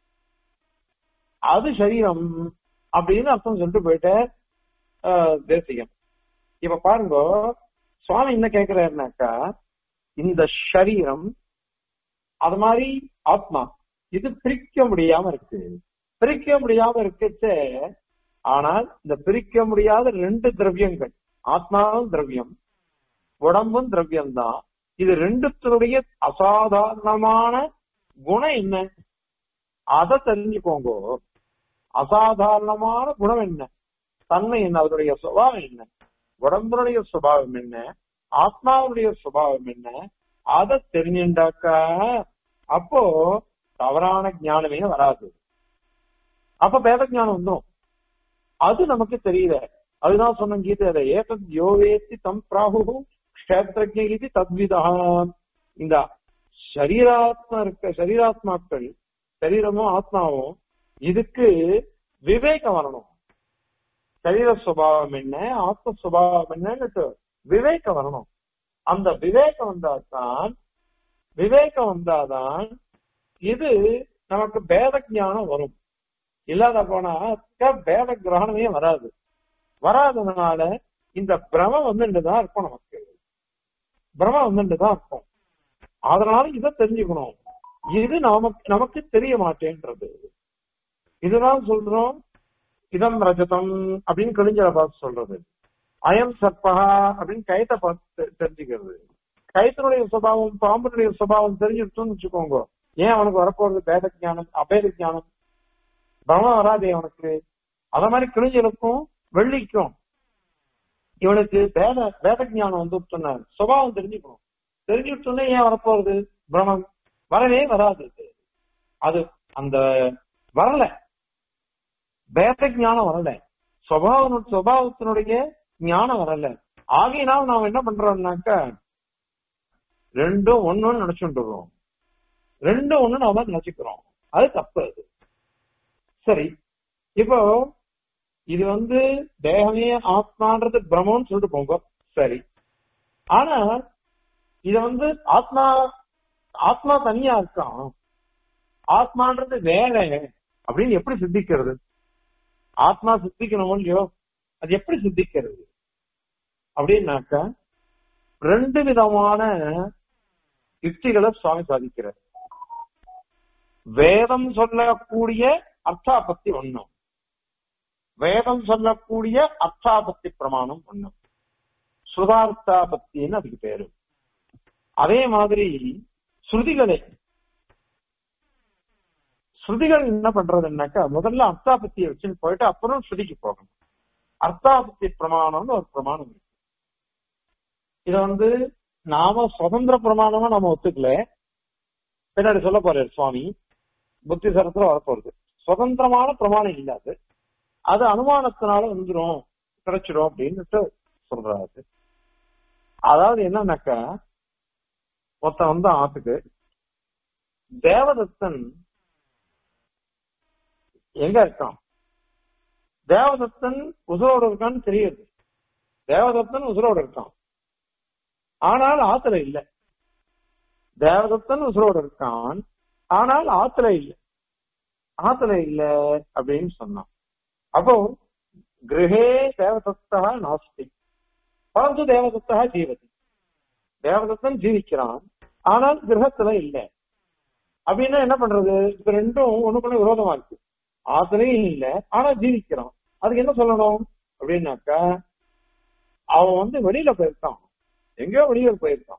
அது சரீரம் அப்படின்னு அர்த்தம் சொல்லிட்டு போயிட்ட தேசியம் இப்ப பாருங்க சுவாமி என்ன கேக்குறாருனாக்கா இந்த சரீரம் அது மாதிரி ஆத்மா இது பிரிக்க முடியாம இருக்கு பிரிக்க முடியாம இருக்கச்ச ஆனால் இந்த பிரிக்க முடியாத ரெண்டு திரவியங்கள் ஆத்மாவும் திரவியம் உடம்பும் திரவியம் தான் இது ரெண்டுத்தினுடைய அசாதாரணமான குணம் என்ன அதை தெரிஞ்சுக்கோங்க அசாதாரணமான குணம் என்ன தன்மை என்ன அதனுடைய சுபாவம் என்ன உடம்புடைய சுபாவம் என்ன ஆத்மாவுடைய சுபாவம் என்ன அதை தெரிஞ்சுட்டாக்கா அப்போ தவறான ஞானமே வராது அப்ப பேத ஞானம் வந்துடும் அது நமக்கு தெரியல அதுதான் சொன்ன கீதை ஏதத் யோவேத்தி தம் பிராகு கஷேத்திரஜ இது தத்விதான் இந்த சரீராத்மா இருக்க சரீராத்மாக்கள் சரீரமும் ஆத்மாவும் இதுக்கு விவேகம் வரணும் சரீர சுபாவம் என்ன ஆத்ம சுபாவம் என்னன்னு விவேகம் வரணும் அந்த விவேகம் வந்தாதான் விவேகம் வந்தாதான் இது நமக்கு பேத ஞானம் வரும் இல்லாத போனா பேத கிரகணமே வராது வராததுனால இந்த பிரமம் வந்துட்டுதான் இருக்கும் நமக்கு பிரமம் வந்துட்டுதான் இருக்கும் அதனால இதை தெரிஞ்சுக்கணும் இது நமக்கு நமக்கு தெரிய மாட்டேன்றது இதுதான் சொல்றோம் இதம் ரஜதம் அப்படின்னு கழிஞ்சல பார்த்து சொல்றது அயம் சர்பகா அப்படின்னு கயத்தை பார்த்து தெரிஞ்சுக்கிறது கயத்தினுடைய சுபாவம் பாம்புடைய சுபாவம் தெரிஞ்சுட்டோம்னு வச்சுக்கோங்க ஏன் அவனுக்கு வரப்போறது பேத ஞானம் அபேத ஞானம் பிரமம் வராதே அவனுக்கு அத மாதிரி கிழிஞ்சலுக்கும் வெள்ளிக்கும் இவனுக்கு வேத வேத ஞானம் வந்து சொன்னார் சுபாவம் தெரிஞ்சுக்கணும் தெரிஞ்சுட்டோன்னே ஏன் வரப்போறது பிரமம் வரவே வராது அது அந்த வரல வேத ஞானம் வரல சுபாவ சுபாவத்தினுடைய ஞானம் வரல ஆகையினால் நாம் என்ன பண்றோம்னாக்கா ரெண்டும் ஒன்னு நினைச்சுட்டுறோம் ரெண்டும் ஒண்ணு நாம நினைச்சுக்கிறோம் அது தப்பு அது சரி இப்போ இது வந்து தேகமே ஆத்மான்றது பிரம்மம்னு சொல்லிட்டு போங்க சரி ஆனா இத வந்து ஆத்மா ஆத்மா தனியா இருக்கான் ஆத்மான்றது வேற அப்படின்னு எப்படி சித்திக்கிறது ஆத்மா சித்திக்கணும் இல்லையோ அது எப்படி சித்திக்கிறது அப்படின்னாக்கா ரெண்டு விதமான யுக்திகளை சுவாமி சாதிக்கிறார் வேதம் சொல்லக்கூடிய அர்த்தாபத்தி ஒண்ணும் வேதம் சொல்லக்கூடிய அர்த்தாபத்தி பிரமாணம் ஒண்ணும் சுதார்த்தாபத்தின்னு அதுக்கு பேரு அதே மாதிரி ஸ்ருதிகளை ஸ்ருதிகள் என்ன பண்றதுன்னாக்கா முதல்ல அர்த்தாபத்தியை வச்சுன்னு போயிட்டு அப்புறம் ஸ்ருதிக்கு போகணும் அர்த்தாபத்தி பிரமாணம்னு ஒரு பிரமாணம் இருக்கு இத வந்து நாம சுதந்திர பிரமாணமா நம்ம ஒத்துக்கல பின்னாடி சொல்ல போறாரு சுவாமி புத்தி சரத்துல வரப்போறது சுதந்திரமான பிரமாணம் இல்லாது அது அனுமானத்தினால வந்துடும் கிடைச்சிடும் அப்படின்னுட்டு சொல்றாரு அதாவது என்னன்னாக்கா ஒருத்தன் வந்து ஆத்துக்கு தேவதத்தன் எங்க இருக்கான் தேவதத்தன் உசுரோடு இருக்கான்னு தெரியுது தேவதத்தன் உசுரோடு இருக்கான் ஆனால் ஆத்துல இல்ல தேவதத்தன் உசுரோடு இருக்கான் ஆனால் ஆத்துல இல்ல ஆத்துல இல்ல அப்படின்னு சொன்னான் அப்போ கிரகே தேவதத்தா நாஸ்தி பரந்து தேவதத்தா ஜீவதி தேவதத்தன் ஜீவிக்கிறான் ஆனால் கிரகத்துல இல்ல அப்படின்னா என்ன பண்றது இப்ப ரெண்டும் ஒண்ணுக்குள்ள விரோதமா இருக்கு ஆத்துலயும் இல்ல ஆனா ஜீவிக்கிறான் அதுக்கு என்ன சொல்லணும் அப்படின்னாக்கா அவன் வந்து வெளியில போயிருக்கான் எங்கேயோ வெளியில போயிருக்கான்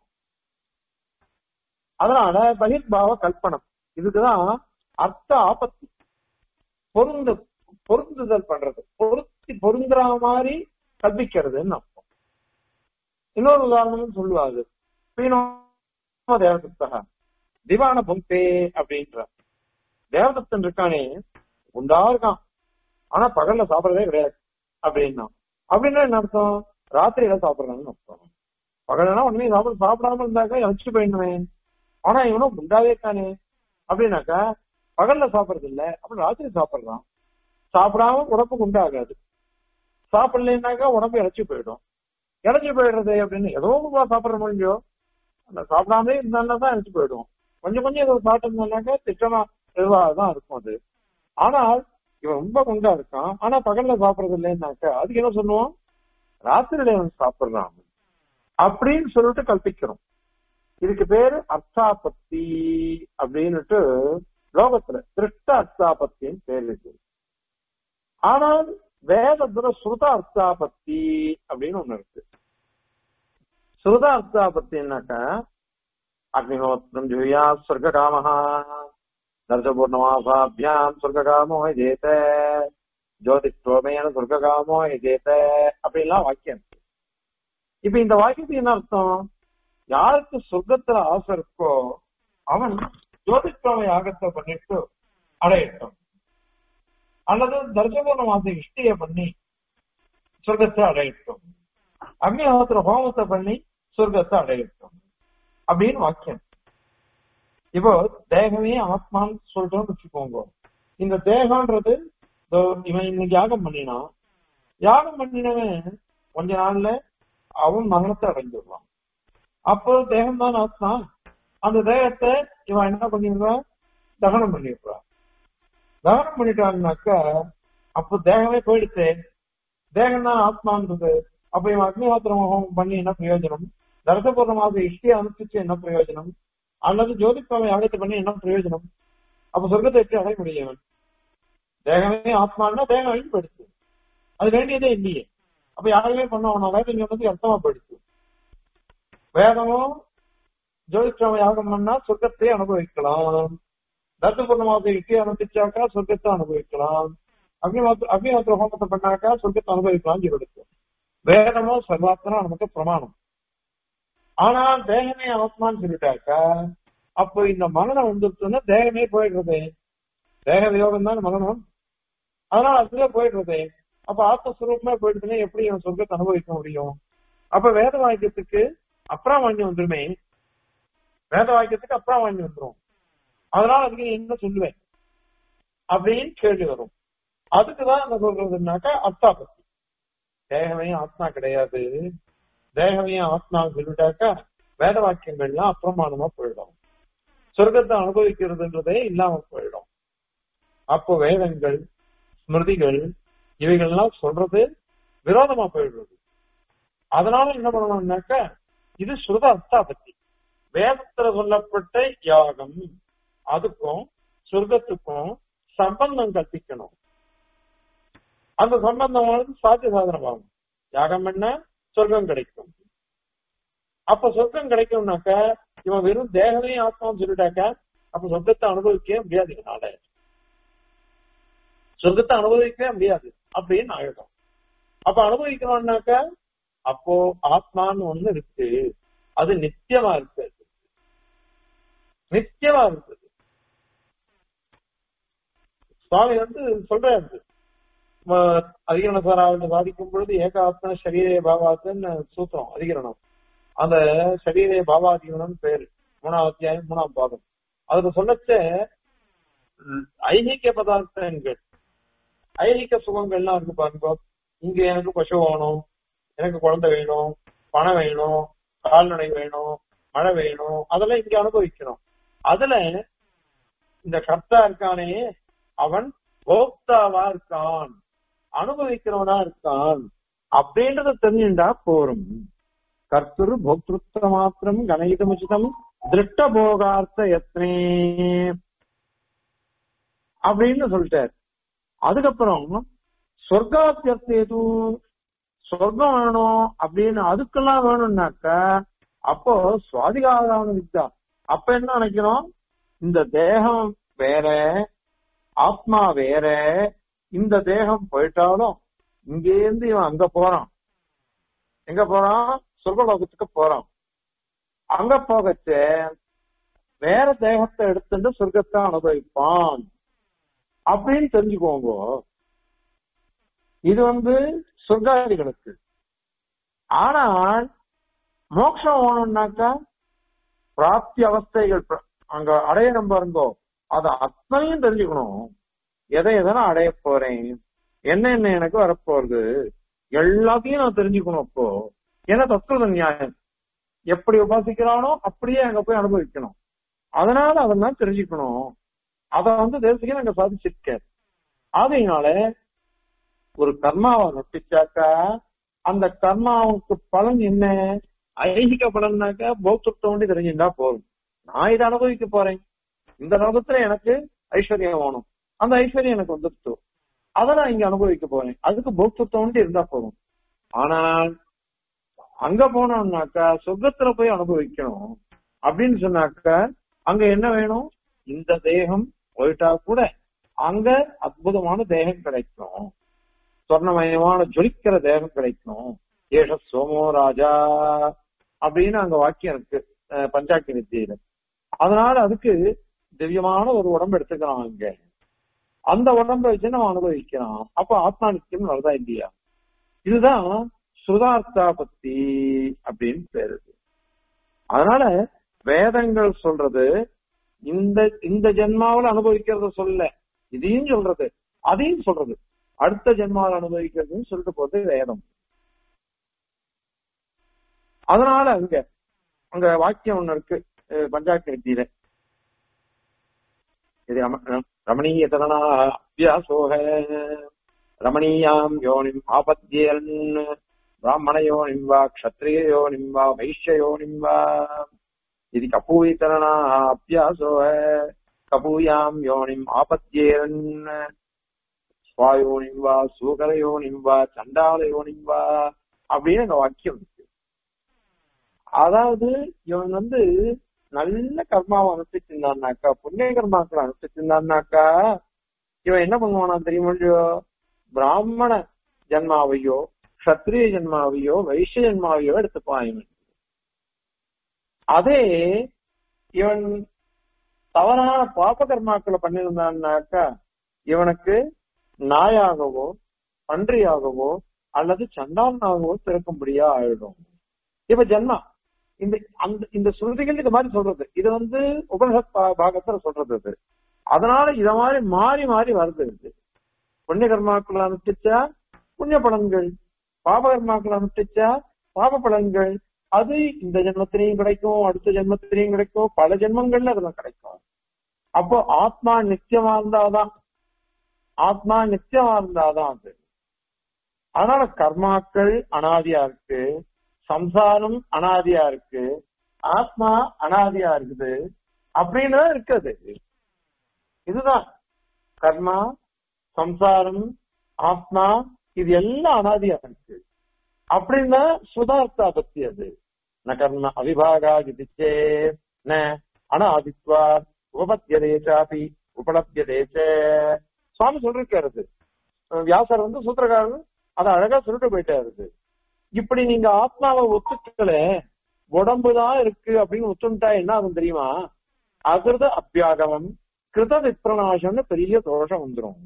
அதனால பகிர்பாவ கல்பனம் இதுக்குதான் அர்த்த ஆபத்தி பொருந்து பொருந்துதல் பண்றது பொருத்தி பொருந்துற மாதிரி கல்பிக்கிறதுன்னு அர்த்தம் இன்னொரு உதாரணமும் சொல்லுவாரு பீனோ தேவதத்தா திவான புங்கே அப்படின்ற தேவதத்தன் இருக்கானே உண்டா இருக்கான் ஆனா பகல்ல சாப்பிடறதே கிடையாது அப்படின்னா அப்படின்னா என்ன அர்த்தம் ராத்திரியில சாப்பிடுறாங்கன்னு அர்த்தம் பகல்னா உடனே சாப்பிட சாப்பிடாம இருந்தாக்கா இழைச்சிட்டு போயிடுமே ஆனா இவனும் குண்டாவே இருக்கானே அப்படின்னாக்கா பகல்ல சாப்பிடுறது இல்ல அப்புறம் ராத்திரி சாப்பிடுறான் சாப்பிடாம உடம்பு குண்டாகாது சாப்பிடலைன்னாக்கா உடம்பு இழைச்சி போயிடும் இழைச்சி போயிடுறது அப்படின்னு ஏதோ சாப்பிடுற முடிஞ்சோ அந்த சாப்பிடாமலே இருந்தாலும் தான் இழைச்சி போயிடும் கொஞ்சம் கொஞ்சம் ஏதோ சாப்பிட்டோம்னாக்கா திட்டமா எதுவாக தான் இருக்கும் அது ஆனால் இவன் ரொம்ப குண்டா இருக்கான் ஆனா பகல்ல சாப்பிடுறது இல்லைன்னாக்கா அதுக்கு என்ன சொல்லுவோம் ராத்திரியில இவன் சாப்பிடுறான் அப்படின்னு சொல்லிட்டு கல்பிக்கிறோம் இதுக்கு பேரு அர்த்தாபத்தி அப்படின்னுட்டு லோகத்துல திருஷ்ட அர்த்தாபத்தின்னு பேர் இருக்கு ஆனால் வேதத்துல ஸ்ருத அர்த்தாபத்தி அப்படின்னு ஒண்ணு இருக்கு ஸ்ருத அர்த்தாபத்தின்னாக்கா அக்னிஹோத்திரம் ஜுயா சொர்க்ககாமஹா தர்ஜபூர்ணமாசாபியாம் சொர்க்ககாமோ ஜேத ஜோதிஷ்டோமேன சொர்க்ககாமோ ஜேத அப்படின்லாம் வாக்கியம் இருக்கு இப்ப இந்த வாக்கியத்துக்கு என்ன அர்த்தம் யாருக்கு சொர்க்கத்துல ஆசை இருக்கோ அவன் ஜோதிஷ்டோம யாகத்தை பண்ணிட்டு அடையட்டும் அல்லது தர்ஜபூர்ண மாச இஷ்டிய பண்ணி சொர்க்கத்தை அடையட்டும் அக்னிஹோத்திர ஹோமத்தை பண்ணி சொர்க்கத்தை அடையட்டும் அப்படின்னு வாக்கியம் இப்போ தேகமே ஆத்மான்னு சொல்லிட்டோம்னு வச்சுக்கோங்க இந்த தேகம்ன்றது இதோ இவன் இன்னைக்கு யாகம் பண்ணினான் யாகம் பண்ணினவன் கொஞ்ச நாள்ல அவன் மரணத்தை அடைஞ்சிடுவான் அப்போ தேகம் தான் ஆத்மா அந்த தேகத்தை இவன் என்ன பண்ணிடுறான் தகனம் பண்ணிடுறான் தகனம் பண்ணிட்டான்னாக்கா அப்போ தேகமே போயிடுச்சு தேகம் தான் ஆத்மான்றது அப்ப இவன் அக்னிஹோத்திரம் ஹோமம் பண்ணி என்ன பிரயோஜனம் தரசபூர்ணமாக இஷ்டியை அனுப்பிச்சு என்ன பிரயோஜனம் அல்லது ஜோதிப்பாவை யாகத்தை பண்ணி என்ன பிரயோஜனம் அப்ப சொர்க்கத்தை எப்படி அடைய முடியும் தேகமே ஆத்மான்னா தேகம் அழிஞ்சு போயிடுச்சு அது வேண்டியதே இல்லையே அப்ப யாருமே பண்ண வேதம் சொன்னது அர்த்தமா போயிடுச்சு வேதமும் ஜோதிஷ்டாம யாகம் பண்ணா சொர்க்கத்தை அனுபவிக்கலாம் தர்சபூர்ணமாக இஷ்டியை அனுப்பிச்சாக்கா சொர்க்கத்தை அனுபவிக்கலாம் அக்னிமாத்திர அக்னிமாத்திர ஹோமத்தை பண்ணாக்கா சொர்க்கத்தை அனுபவிக்கலாம் சொல்லிடுச்சு வேதமோ சர்வாத்மனா நமக்கு பிரமாணம் ஆனா தேகமே ஆத்மான்னு சொல்லிட்டாக்கா அப்போ இந்த மரணம் வந்துருச்சுன்னா தேகமே போயிடுறது தேக வியோகம் தான் மரணம் அதனால அதுல போயிடுறது அப்ப ஆத்மஸ்வரூபமே போயிடுச்சுன்னா எப்படி இவன் சொர்க்கத்தை அனுபவிக்க முடியும் அப்ப வேத வாக்கியத்துக்கு அப்ராமான்யம் வந்துருமே வேத வாக்கியத்துக்கு அப்ராமான்யம் வந்துரும் அதனால அதுக்கு நீ என்ன சொல்லுவேன் அப்படின்னு கேள்வி வரும் அதுக்குதான் என்ன சொல்றதுனாக்கா அர்த்தாபத்தி தேகமே ஆத்மா கிடையாது தேகமே ஆத்மா சொல்லிட்டாக்கா வேத வாக்கியங்கள்லாம் அப்பிரமாணமா போயிடும் சொர்க்கத்தை அனுபவிக்கிறதுன்றதே இல்லாம போயிடும் அப்போ வேதங்கள் ஸ்மிருதிகள் இவைகள்லாம் சொல்றது விரோதமா போயிடுறது அதனால என்ன பண்ணணும்னாக்கா இது ஸ்ருத அர்த்தாபத்தி வேதத்துல சொல்லப்பட்ட யாகம் அதுக்கும் சொர்க்கத்துக்கும் சம்பந்தம் கற்பிக்கணும் அந்த சம்பந்தமானது சாத்திய சாதனமாகும் யாகம் என்ன சொர்க்கம் கிடைக்கும் அப்ப சொர்க்கம் கிடைக்கும்னாக்க இவன் வெறும் தேகமே ஆத்மான்னு சொல்லிட்டாக்க அப்ப சொர்க்கத்தை அனுபவிக்கவே முடியாது இதனால சொர்க்கத்தை அனுபவிக்கவே முடியாது அப்படின்னு ஆயிடும் அப்ப அனுபவிக்கணும்னாக்க அப்போ ஆத்மான்னு ஒண்ணு இருக்கு அது நித்தியமா இருக்கு நித்தியமா இருக்குது சுவாமி வந்து சொல்றாரு அதிகரண சாராவத்தை சாதிக்கும் பொழுது ஏகாத்ம சரீரே பாவாத்துன்னு சூத்திரம் அதிகரணம் அந்த சரீரே பாவாதிகரணம் பேரு மூணாம் அத்தியாயம் மூணாம் பாதம் அதுல சொல்லச்ச ஐகிக பதார்த்தங்கள் ஐகிக சுகங்கள்லாம் இருக்கு பாருங்க இங்க எனக்கு பசு வேணும் எனக்கு குழந்தை வேணும் பணம் வேணும் கால்நடை வேணும் மழை வேணும் அதெல்லாம் இங்க அனுபவிக்கணும் அதுல இந்த கர்த்தா இருக்கானே அவன் போக்தாவா இருக்கான் அனுபவிக்கிறவனா இருக்கான் அப்படின்றத தெரிஞ்சுட்டா போரும் கர்த்தரு போக்திருத்த மாத்திரம் கணயிதமுச்சிதம் திருஷ்ட போகார்த்த எத்தனே அப்படின்னு சொல்லிட்டார் அதுக்கப்புறம் சொர்க்காத்தியர்த்தேது சொர்க்கம் வேணும் அப்படின்னு அதுக்கெல்லாம் வேணும்னாக்க அப்போ சுவாதிகாரான வித்தா அப்ப என்ன நினைக்கிறோம் இந்த தேகம் வேற ஆத்மா வேற இந்த தேகம் போயிட்டாலும் இங்கேருந்து இவன் அங்க போறான் எங்க போறான் சொர்க்கலோகத்துக்கு போறான் அங்க போகச்ச வேற தேகத்தை எடுத்துட்டு சொர்க்கத்தை அனுபவிப்பான் அப்படின்னு தெரிஞ்சுக்கோங்க இது வந்து சொர்க்காதிகளுக்கு ஆனால் மோட்சம் வேணும்னாக்கா பிராப்தி அவஸ்தைகள் அங்க அடையணும் பாருங்கோ அத அத்தனையும் தெரிஞ்சுக்கணும் எதை எதை நான் அடைய போறேன் என்ன என்ன எனக்கு வரப்போறது எல்லாத்தையும் நான் தெரிஞ்சுக்கணும் அப்போ ஏன்னா தத்துவ நியாயம் எப்படி உபாசிக்கிறானோ அப்படியே அங்க போய் அனுபவிக்கணும் அதனால அதெல்லாம் தெரிஞ்சுக்கணும் அத வந்து தேசிக நாங்க சாதிச்சிருக்க அதனால ஒரு கர்மாவை நொட்டிச்சாக்கா அந்த கர்மாவுக்கு பலன் என்ன ஐகிக பலன்னாக்கா போக்துட்டோண்டி தெரிஞ்சுட்டா போதும் நான் இதை அனுபவிக்க போறேன் இந்த லோகத்துல எனக்கு ஐஸ்வர்யம் வேணும் அந்த ஐஸ்வர்யம் எனக்கு வந்துருச்சு அதை நான் இங்க அனுபவிக்க போறேன் அதுக்கு போக்துட்டோண்டி இருந்தா போதும் ஆனால் அங்க போனோம்னாக்கா சொர்க்கத்துல போய் அனுபவிக்கணும் அப்படின்னு சொன்னாக்கா அங்க என்ன வேணும் இந்த தேகம் போயிட்டா கூட அங்க அற்புதமான தேகம் கிடைக்கும் சொர்ணமயமான ஜொலிக்கிற தேகம் கிடைக்கும் ஏஷ சோமோ ராஜா அப்படின்னு அங்க வாக்கியம் இருக்கு அஹ் பஞ்சாக்கி வித்தியில அதனால அதுக்கு திவ்யமான ஒரு உடம்பு எடுத்துக்கிறான் அங்க அந்த உடம்பை வச்சு நம்ம அனுபவிக்கிறோம் அப்ப ஆத்மா நித்தியம் வருதா இல்லையா இதுதான் சுதார்த்தா பத்தி அப்படின்னு பேரு அதனால வேதங்கள் சொல்றது இந்த இந்த ஜென்மாவில அனுபவிக்கிறத சொல்ல இதையும் சொல்றது அதையும் சொல்றது அடுத்த ஜென்மாவில் அனுபவிக்கிறதுன்னு சொல்லிட்டு போறது வேதம் அதனால அங்க அங்க வாக்கியம் ஒண்ணு இருக்கு அஹ் பஞ்சாக்க வித்தியில இது ரம- ரமணீய தரணா அபியாசோக ரமணீயாம் யோனிம் ஆபத்தியன் பிராமண யோனிம் வா க்ஷத்ரிய யோனிம் வா வைஷ்ய யோனிம் வா இது கபூயித்தரணா அபியாசோக கபூயாம் யோனிம் ஆபத்தியன் ஸ்வாயோனிம் வா சூகரயோனிம் வா சண்டாலயோனிம் வா அப்படின்னு அந்த வாக்கியம் இருக்கு அதாவது இவன் வந்து நல்ல கர்மாவை அனுப்பிச்சு இருந்தான்னாக்கா புண்ணிய கர்மாக்களை அனுப்பிச்சு இருந்தான்னாக்கா இவன் என்ன பண்ணுவானா தெரியுமா இல்லையோ பிராமண ஜன்மாவையோ கத்திரிய ஜன்மாவையோ வைஷ்ய ஜன்மாவையோ எடுத்துப்பான் இவன் அதே இவன் தவறான பாப கர்மாக்களை பண்ணியிருந்தான்னாக்கா இவனுக்கு நாயாகவோ பன்றியாகவோ அல்லது சண்டாளனாகவோ பிறக்கும்படியா ஆயிடும் இப்ப ஜென்மா இந்த அந்த இந்த ஸ்ருதிகள் இது மாதிரி சொல்றது இது வந்து உபனிஷத் பா- பாகத்துல சொல்றது இது அதனால இத மாதிரி மாறி மாறி வருது இது புண்ணிய கர்மாக்கள் அனுப்பிச்சா புண்ணிய பலன்கள் பாப கர்மாக்கள் அனுப்பிச்சா பாப பலன்கள் அது இந்த ஜென்மத்திலையும் கிடைக்கும் அடுத்த ஜென்மத்திலையும் கிடைக்கும் பல ஜென்மங்கள்ல அதெல்லாம் கிடைக்கும் அப்போ ஆத்மா நித்தியமா இருந்தாதான் ஆத்மா நித்தியமா இருந்தாதான் அது அதனால கர்மாக்கள் அனாதியா இருக்கு சம்சாரம் அனாதியா இருக்கு ஆத்மா அனாதியா இருக்குது அப்படின்னு தான் இருக்குது இதுதான் கர்மா சம்சாரம் ஆத்மா இது எல்லாம் அனாதியா இருக்கு அப்படின்னா சுதார்த்தா பத்தி அது ந கர்ம அவிபாகா விதிச்சே ந அனாதித்வா உபபத்தியதே சாபி உபலப்தியதே ச. சுவாமி சொல்லிருக்காரு அது. வியாசர் வந்து சூத்திரக்காரர் அதை அழகா சொல்லிட்டு போயிட்டாரு அது. இப்படி நீங்க ஆத்மாவை ஒத்துக்கல உடம்புதான் இருக்கு அப்படின்னு ஒத்துட்டா என்ன ஆகும் தெரியுமா அகிருத அபியாகமம் கிருத விப்ரணாசம்னு பெரிய தோஷம் வந்துரும்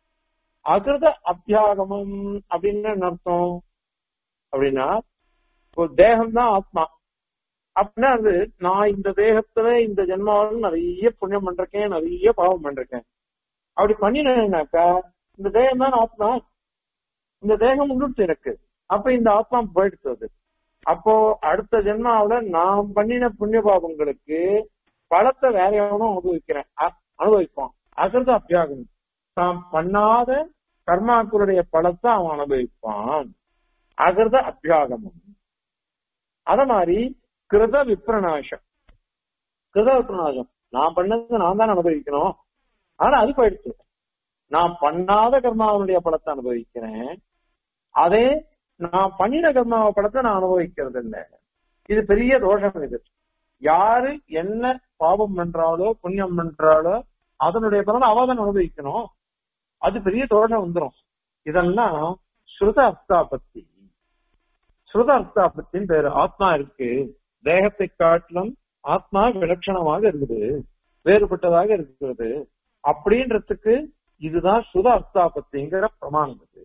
அகிருத அபியாகமம் அப்படின்னு என்ன அர்த்தம் அப்படின்னா ஒரு தேகம் தான் ஆத்மா அப்படின்னா அது நான் இந்த தேகத்துல இந்த ஜென்மாவில் நிறைய புண்ணியம் பண்றேன் நிறைய பாவம் பண்றேன் அப்படி பண்ணினேன்னாக்கா இந்த தேகம் தான் ஆத்மா இந்த தேகம் முன்னிட்டு எனக்கு அப்ப இந்த ஆத்மா போயிடுச்சு அது அப்போ அடுத்த ஜென்மாவுல நான் பண்ணின புண்ணிய பாவங்களுக்கு பலத்தை வேற எவனும் அனுபவிக்கிறேன் அ- அனுபவிப்பான் அகிருத அபியாகம் தான் பண்ணாத கர்மாக்களுடைய பலத்தை அவன் அனுபவிப்பான் அகிருத அபியாகமம் அத மாதிரி கிருத விப்ரணாசம் கிருத விப்ரணாசம் நான் பண்ணது நான் தான் அனுபவிக்கணும் ஆனா அது போயிடுச்சு நான் பண்ணாத கர்மாவனுடைய பலத்தை அனுபவிக்கிறேன் அதே நான் பண்ணின கர்மாவ பலத்தை நான் அனுபவிக்கிறது இல்ல இது பெரிய தோஷம் இது யாரு என்ன பாவம் பண்றாளோ புண்ணியம் பண்றாளோ அதனுடைய பலனை அவ தான் அனுபவிக்கணும் அது பெரிய தோஷம் வந்துரும் இதெல்லாம் ஸ்ருத அர்த்தாபத்தி ஸ்ருத அர்த்தாபத்தின் பேரு ஆத்மா இருக்கு தேகத்தை காட்டிலும் ஆத்மா விலட்சணமாக இருக்குது வேறுபட்டதாக இருக்கிறது அப்படின்றதுக்கு இதுதான் சுத அர்த்தாபத்திங்கிற பிரமாணம் அது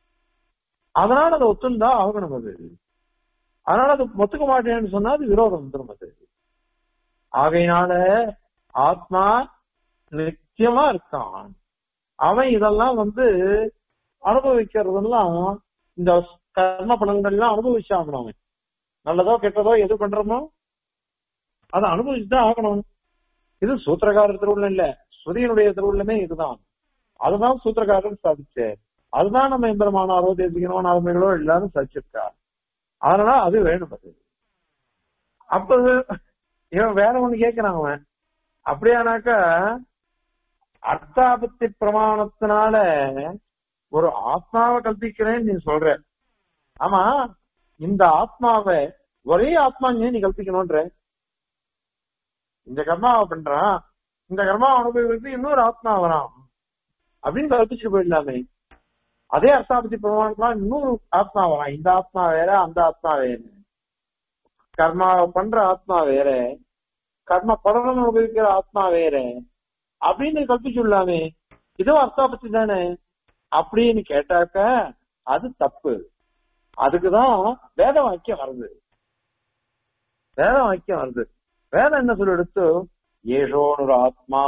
அதனால அதை ஒத்துந்தா ஆகணும் அது அதனால அது ஒத்துக்க மாட்டேன்னு சொன்னா அது விரோதம் வந்துடும் அது ஆகையினால ஆத்மா நிச்சயமா இருக்கான் அவன் இதெல்லாம் வந்து அனுபவிக்கிறதெல்லாம் இந்த கர்ம பலன்கள்லாம் அனுபவிச்சாகணும் அவன் நல்லதோ கெட்டதோ எது பண்றோமோ அதை அனுபவிச்சுதான் ஆகணும் இது சூத்திரக்காரர் திருவுள்ள இல்ல ஸ்ருதியினுடைய திருவுள்ளமே இதுதான் அதுதான் சூத்திரக்காரர் சாதிச்சார் அதுதான் நம்ம எம்பெருமானாரோ தேசிக்கணும் நாமங்களோ எல்லாரும் சாதிச்சிருக்கா அதனால அது வேணும் அது அப்ப இவன் வேற ஒண்ணு கேக்குறான் அவன் அப்படியானாக்கா அர்த்தாபத்தி பிரமாணத்தினால ஒரு ஆத்மாவை கல்பிக்கிறேன்னு நீ சொல்ற ஆமா இந்த ஆத்மாவை ஒரே ஆத்மா நீ கல்பிக்கணும்ன்ற இந்த கர்மாவை பண்றான் இந்த கர்மா அனுபவிக்கிறது இன்னொரு ஆத்மா வரான் அப்படின்னு கல்பிச்சுட்டு போயிடலாமே அதே அர்த்தாபத்தி பிரமாணத்துல இன்னொரு ஆத்மா வரான் இந்த ஆத்மா வேற அந்த ஆத்மா வேற கர்மாவை பண்ற ஆத்மா வேற கர்ம பலன் அனுபவிக்கிற ஆத்மா வேற அப்படின்னு கல்பிச்சுடலாமே இதுவும் அர்த்தாபத்தி தானே அப்படின்னு கேட்டாக்க அது தப்பு அதுக்குதான் வேத வாக்கியம் வருது வேத வாக்கியம் வருது வேதம் என்ன சொல்லி எடுத்து ஏஷோனுர் ஆத்மா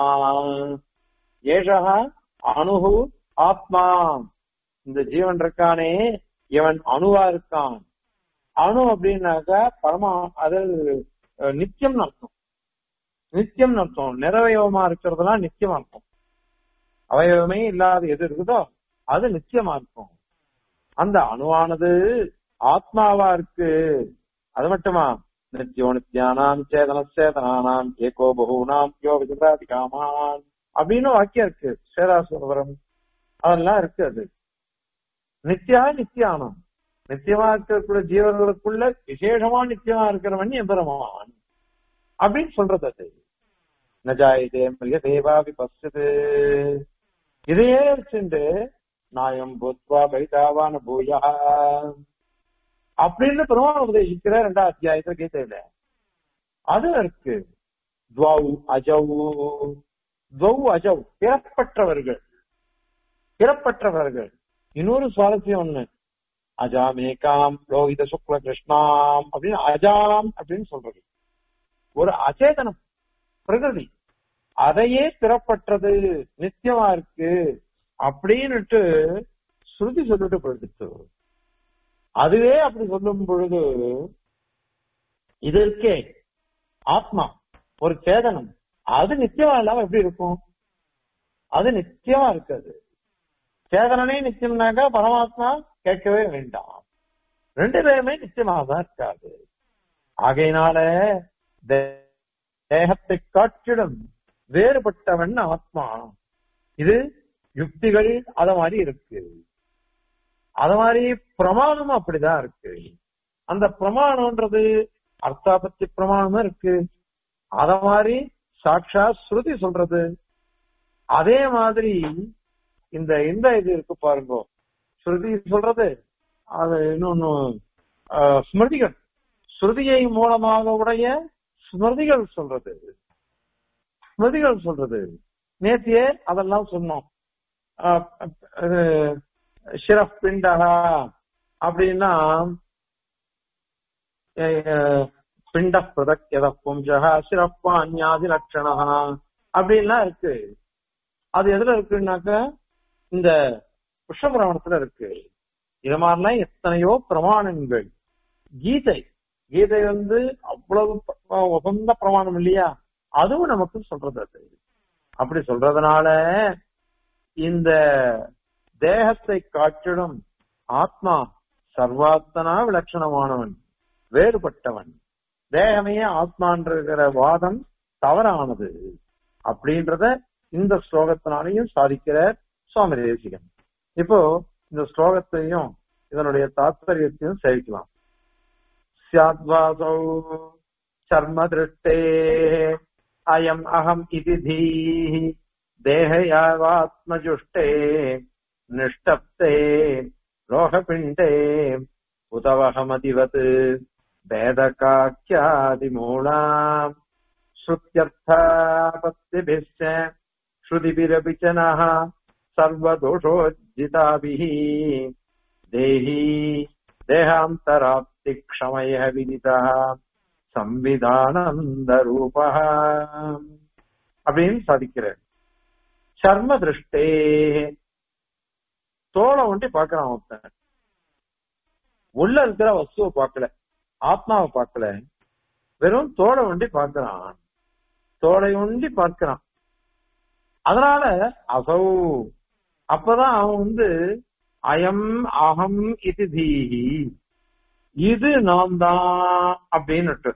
ஏஷா அணுகு ஆத்மா இந்த ஜீவன் இருக்கானே இவன் அணுவா இருக்கான் அணு அப்படின்னாக்க பரமா அது அஹ், நித்தியம்னு அர்த்தம் நித்தியம்னு அர்த்தம் நிறவயவமா இருக்கிறதுலாம் நித்தியமா இருக்கும் அவயவமே இல்லாத எது இருக்குதோ அது நித்தியமா இருக்கும் அந்த அணுவானது ஆத்மாவா இருக்கு அது மட்டுமா நித்தியோ நித்யானாம் சேதன சேதனானாம் ஏகோ பகூனாம் யோ விஜராதி காமான் அப்படின்னு வாக்கியம் இருக்கு சேதாசுவரம் அதெல்லாம் இருக்கு அது நித்தியா நித்தியானம் நித்தியமா இருக்கக்கூடிய ஜீவர்களுக்குள்ள விசேஷமா நித்தியமா இருக்கிறவன் எம்பெருமான் அப்படின்னு சொல்றது அது நஜாயதே மிருக தேவா விபஸ்து இதையே வச்சுட்டு நாயம் பூத்வா பைதாவான பூயா அப்படின்னு பெருமாள் உபதேசிக்கிற ரெண்டாம் அத்தியாயத்துல கீதையில அது இருக்கு துவௌ அஜௌ துவௌ அஜௌ பிறப்பற்றவர்கள் பிறப்பற்றவர்கள் இன்னொரு சுவாரஸ்யம் ஒண்ணு அஜாமேகாம் லோகித சுக்ல கிருஷ்ணாம் அப்படின்னு அஜாம் அப்படின்னு சொல்றது ஒரு அச்சேதனம் பிரகிருதி அதையே பிறப்பற்றது நித்தியமா இருக்கு அப்படின்னுட்டு ஸ்ருதி சொல்லிட்டு போயிடுச்சு அதுவே அப்படி சொல்லும் பொழுது இது இருக்கே ஆத்மா ஒரு சேதனம் அது நித்தியமா இல்லாம எப்படி இருக்கும் அது நித்தியமா இருக்காது சேதனனே நித்தியம்னாக்கா பரமாத்மா கேட்கவே வேண்டாம் ரெண்டு பேருமே நிச்சயமாக தான் இருக்காது ஆகையினால தே- தேகத்தை காட்டிடும் வேறுபட்டவன் ஆத்மா இது யுக்திகள் அத மாதிரி இருக்கு அத மாதிரி பிரமாணமும் அப்படிதான் இருக்கு அந்த பிரமாணம்ன்றது அர்த்தாபத்தி பிரமாணமும் இருக்கு அத மாதிரி சாட்சா ஸ்ருதி சொல்றது அதே மாதிரி இந்த இந்த இது இருக்கு பாருங்க ஸ்ருதி சொல்றது அது இன்னொன்னு ஆஹ், ஸ்மிருதிகள் ஸ்ருதியை மூலமாக உடைய ஸ்மிருதிகள் சொல்றது ஸ்மிருதிகள் சொல்றது நேத்தியே அதெல்லாம் சொன்னோம் ஆஹ், இது ஷிரப் பிண்டகா அப்படின்னா அஹ், பிண்ட பிரதக் எத புஞ்சகா சிறப்பான்யாதி லட்சணா அப்படின்லாம் இருக்கு அது எதுல இருக்குன்னாக்க இந்த புஷ்பபுராணத்துல இருக்கு இது மாதிரிலாம் எத்தனையோ பிரமாணங்கள் கீதை கீதை வந்து அவ்வளவு ப- உகந்த பிரமாணம் இல்லையா அதுவும் நமக்கு சொல்றது அது அப்படி சொல்றதுனால இந்த தேகத்தை காட்டிடும் ஆத்மா சர்வாத்தனா விலட்சணமானவன் வேறுபட்டவன் தேகமே ஆத்மான்ற வாதம் தவறானது அப்படின்றத இந்த ஸ்லோகத்தினாலையும் சாதிக்கிறார் சுவாமி தேசிகன் இப்போ இந்த ஸ்லோகத்தையும் இதனுடைய தாத்பரியத்தையும் சேவிக்கலாம் சியாத்வாசௌ சர்ம திருஷ்டே அயம் அகம் இது தீஹி தேகயாவாத்மஜுஷ்டே நிஷ்டப்தே லோகபிண்டே உதவகமதிவத் வேதகாக்கியாதிமூலாம் श्रुत्यर्थापत्तिभिश्च श्रुतिभिरपि च नः सर्वदोषोज्जिताभिः देही देहान्तराप्तिक्षमयः विदितः संविधानन्दरूपः அப்படின்னு சாதிக்கிறார் சர்ம திருஷ்டே தோலை ஒண்டி பாக்குறான் ஒருத்தன் உள்ள இருக்கிற வஸ்துவை பார்க்கல ஆத்மாவை பார்க்கல வெறும் தோலை ஒண்டி பார்க்கிறான் தோலை ஒண்டி பார்க்கிறான் அதனால அசௌ அப்பதான் அவன் வந்து அயம் அகம் இது தீஹி இது நான் தான் அப்படின்னுட்டு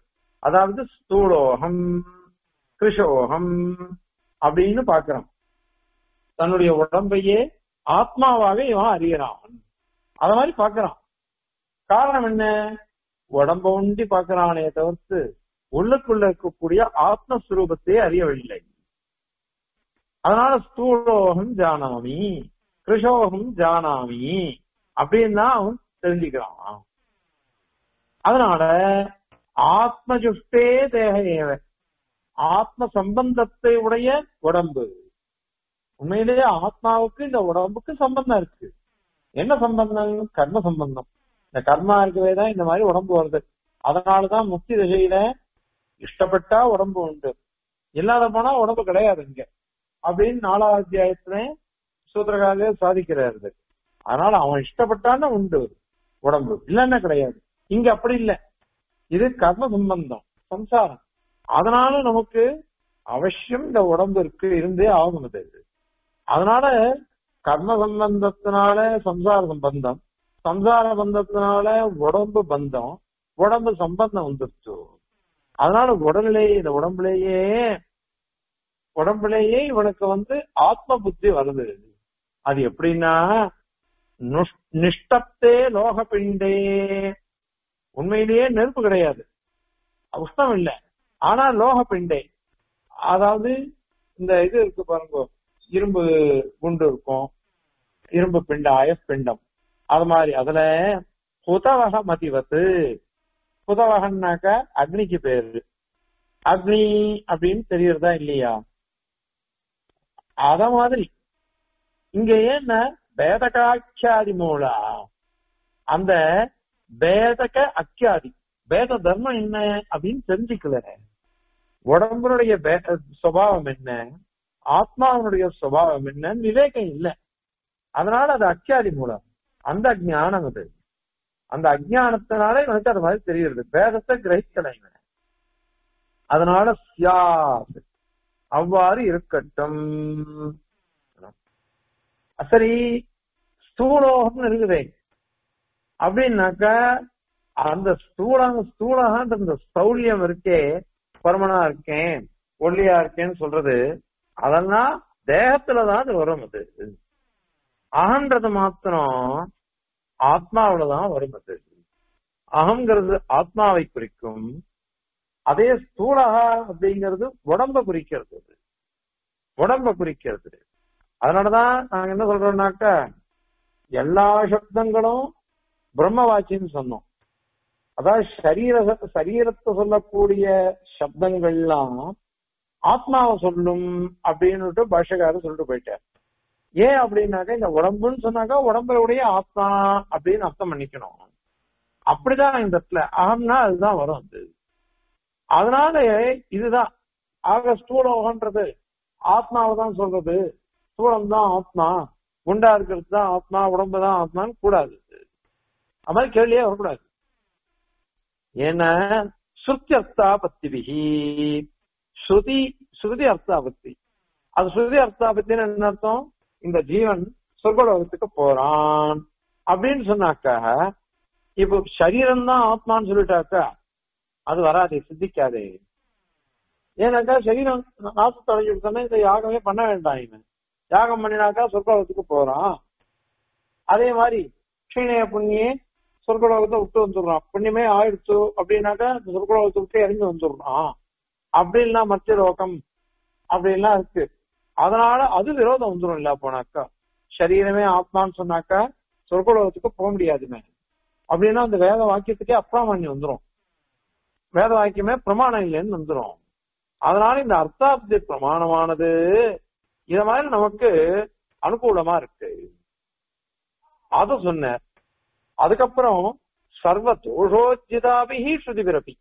அதாவது ஸ்தூலோகம் கிருஷோகம் அப்படின்னு பாக்குறான் தன்னுடைய உடம்பையே ஆத்மாவாக இவன் அறியறான் அத மாதிரி பாக்குறான் காரணம் என்ன உடம்ப ஒண்டி பாக்குறானே தவிர்த்து உள்ளுக்குள்ள இருக்கக்கூடிய ஆத்மஸ்வரூபத்தை அறியவில்லை அதனால ஸ்தூலோகம் ஜானாமி கிருஷோகம் ஜானாமி அப்படின்னு தான் அவன் தெரிஞ்சுக்கிறான் அதனால ஆத்மஜுஷ்டே தேக ஏவ ஆத்ம சம்பந்தத்தை உடைய உடம்பு உண்மையிலேயே ஆத்மாவுக்கு இந்த உடம்புக்கு சம்பந்தம் இருக்கு என்ன சம்பந்தம் கர்ம சம்பந்தம் இந்த கர்மா இருக்கவே தான் இந்த மாதிரி உடம்பு வருது அதனாலதான் முக்தி திசையில இஷ்டப்பட்டா உடம்பு உண்டு இல்லாத போனா உடம்பு கிடையாது இங்க அப்படின்னு நாலாவது அத்தியாயத்துல சூத்திரகாரே சாதிக்கிறாரு அதனால அவன் இஷ்டப்பட்டான்னு உண்டு உடம்பு இல்லன்னா கிடையாது இங்க அப்படி இல்லை இது கர்ம சம்பந்தம் சம்சாரம் அதனால நமக்கு அவசியம் இந்த உடம்பு இருக்கு இருந்தே ஆகும் அது அதனால கர்ம சம்பந்தத்தினால சம்சார சம்பந்தம் சம்சார பந்தத்தினால உடம்பு பந்தம் உடம்பு சம்பந்தம் வந்துருச்சு அதனால உடலிலே இந்த உடம்புலேயே உடம்புலேயே இவனுக்கு வந்து ஆத்ம புத்தி வருது அது எப்படின்னா நிஷ்டத்தே லோக பிண்டே உண்மையிலேயே நெருப்பு கிடையாது உஷ்ணம் இல்லை ஆனா லோக பிண்டே அதாவது இந்த இது இருக்கு பாருங்க இரும்பு குண்டு இருக்கும் இரும்பு பிண்டம் அயஸ் பிண்டம் அது மாதிரி அதுல புதவக மதிவத்து புதவகன்னாக்க அக்னிக்கு பேரு அக்னி அப்படின்னு தெரியறதா இல்லையா அத மாதிரி இங்க ஏன்னா பேதகாக்கியாதி மூலா அந்த பேதக அக்கியாதி பேத தர்மம் என்ன அப்படின்னு தெரிஞ்சுக்கல உடம்புடைய சுவாவம் என்ன ஆத்மாவனுடைய சுவாவம் என்ன விவேகம் இல்ல அதனால அது அக்கியாதி மூலம் அந்த அஜ்ஞானம் அது அந்த அஜ்ஞானத்தினால இவனுக்கு அது மாதிரி தெரியுது பேதத்தை கிரகிக்கல இவன் அதனால சியாது அவ்வாறு இருக்கட்டும் சரி ஸ்தூலோகம் இருக்குதே அப்படின்னாக்கா அந்த ஸ்தூலம் ஸ்தூலகான்ற இந்த ஸ்தௌலியம் இருக்கே பருமனா இருக்கேன் ஒல்லியா இருக்கேன்னு சொல்றது அதெல்லாம் தேகத்துலதான் அது வரும் அது அகன்றது மாத்திரம் ஆத்மாவிலதான் வரும் அது அகங்கிறது ஆத்மாவை குறிக்கும் அதே ஸ்தூலகா அப்படிங்கிறது உடம்ப குறிக்கிறது அது உடம்ப குறிக்கிறது அதனாலதான் நாங்க என்ன சொல்றோம்னாக்கா எல்லா சப்தங்களும் பிரம்மவாச்சின்னு சொன்னோம் அதாவது சரீர சரீரத்தை சொல்லக்கூடிய சப்தங்கள்லாம் ஆத்மாவை சொல்லும் அப்படின்னு பாஷகாரர் சொல்லிட்டு போயிட்டார் ஏன் அப்படின்னாக்கா இந்த உடம்புன்னு சொன்னாக்கா உடம்புடைய ஆத்மா அப்படின்னு அர்த்தம் பண்ணிக்கணும் அப்படிதான் இந்த இடத்துல அகம்னா அதுதான் வரும் அது அதனால இதுதான் ஆக ஸ்தூலோகன்றது ஆத்மாவை தான் சொல்றது ஸ்தூலம் தான் ஆத்மா குண்டா இருக்கிறது தான் ஆத்மா உடம்பு தான் ஆத்மான்னு கூடாது அது மாதிரி கேள்வியே வரக்கூடாது ஏன்னா ஸ்ருத்தி அர்த்தாபத்திபிகி ஸ்ருதி ஸ்ருதி அர்த்தாபத்தி அது ஸ்ருதி அர்த்தாபத்தின்னு என்ன அர்த்தம் இந்த ஜீவன் சொர்க்கலோகத்துக்கு போறான் அப்படின்னு சொன்னாக்கா இப்போ சரீரம் தான் ஆத்மான்னு சொல்லிட்டாக்கா அது வராது சித்திக்காதே ஏன்னாக்கா சரீரம் நாசத்தை அடைஞ்சுட்டோன்னா இந்த யாகமே பண்ண வேண்டாம் இவன் யாகம் பண்ணினாக்கா சொர்க்கலோகத்துக்கு போறான் அதே மாதிரி க்ஷீணைய புண்ணியே சொர்க்கலோகத்தை விட்டு வந்துடுறான் புண்ணியமே ஆயிடுச்சு அப்படின்னாக்கா இந்த சொர்க்கலோகத்தை விட்டு இறங்கி வந்துடுறான் அப்படின்னா மத்திய லோகம் அப்படின்லாம் இருக்கு அதனால அது விரோதம் வந்துடும் இல்ல போனாக்கா சரீரமே ஆத்மான்னு சொன்னாக்கா சொர்க்கலோகத்துக்கு போக முடியாதுமே அப்படின்னா அந்த வேத வாக்கியத்துக்கே அப்பிராமணியம் வந்துடும் வேத வாக்கியமே பிரமாணம் இல்லைன்னு வந்துடும் அதனால இந்த அர்த்தாப்தி பிரமாணமானது இத மாதிரி நமக்கு அனுகூலமா இருக்கு அத சொன்ன அதுக்கப்புறம் சர்வ தோஷோஜிதாபிஹி ஸ்ருதி பிறப்பி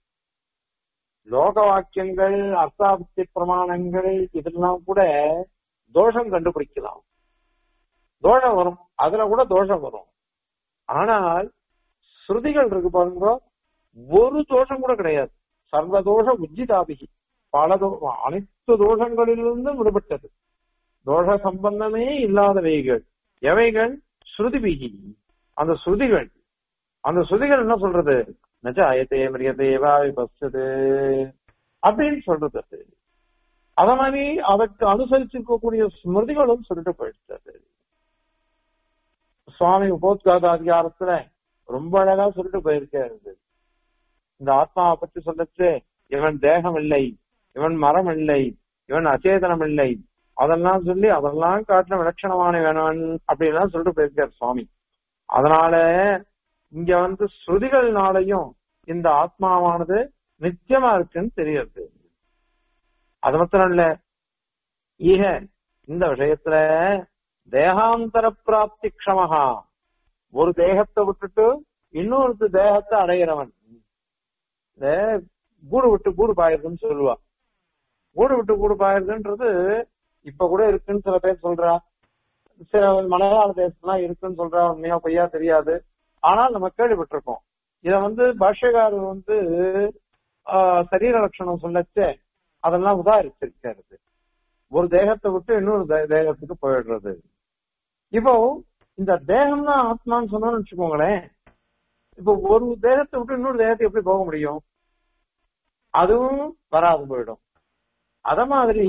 லோக வாக்கியங்கள் அர்த்தாப்தி பிரமாணங்கள் இதெல்லாம் கூட தோஷம் கண்டுபிடிக்கலாம் தோஷம் வரும் அதுல கூட தோஷம் வரும் ஆனால் ஸ்ருதிகள் இருக்கு பாருங்க ஒரு தோஷம் கூட கிடையாது சர்வதோஷ உஜ்ஜிதாபிகி பல தோ அனைத்து தோஷங்களிலிருந்தும் விடுபட்டது தோஷ சம்பந்தமே இல்லாதவைகள் எவைகள் ஸ்ருதிபிகி அந்த ஸ்ருதிகள் அந்த ஸ்ருதிகள் என்ன சொல்றது நச்ச அயத்தே மிரியதேவா விபஸ்து அப்படின்னு சொல்றது அது அத மாதிரி அதற்கு அனுசரிச்சிருக்கக்கூடிய ஸ்மிருதிகளும் சொல்லிட்டு போயிடுச்சு சுவாமி உபோத்காத அதிகாரத்துல ரொம்ப அழகா சொல்லிட்டு போயிருக்காரு இந்த ஆத்மாவை பற்றி சொல்லச்சு இவன் தேகம் இல்லை இவன் மரம் இல்லை இவன் அச்சேதனம் இல்லை அதெல்லாம் சொல்லி அதெல்லாம் காட்டின விலட்சணமான வேணவன் அப்படின்லாம் சொல்லிட்டு போயிருக்காரு சுவாமி அதனால இங்க வந்து ஸ்ருதிகள்னாலையும் இந்த ஆத்மாவானது நித்தியமா இருக்குன்னு தெரியுது அது மாத்திரம் இல்ல ஈக இந்த விஷயத்துல தேகாந்தர பிராப்தி க்ஷமஹா ஒரு தேகத்தை விட்டுட்டு இன்னொரு தேகத்தை அடையிறவன் இந்த கூடு விட்டு கூடு பாயிருதுன்னு சொல்லுவா கூடு விட்டு கூடு பாயிருதுன்றது இப்ப கூட இருக்குன்னு சில பேர் சொல்றா சில மலையாள தேசத்துலாம் இருக்குன்னு சொல்றா உண்மையா பொய்யா தெரியாது ஆனால் நம்ம கேள்விப்பட்டிருக்கோம் இத வந்து பாஷ்யகாரர் வந்து ஆஹ், சரீர லட்சணம் சொல்லச்சே அதெல்லாம் உதாரிச்சிருக்கிறது ஒரு தேகத்தை விட்டு இன்னொரு தே- தேகத்துக்கு போயிடுறது இப்போ இந்த தேகம் தான் ஆத்மான்னு சொன்னோம்னு வச்சுக்கோங்களேன் இப்போ ஒரு தேகத்தை விட்டு இன்னொரு தேகத்தை எப்படி போக முடியும் அதுவும் வராது போயிடும் அத மாதிரி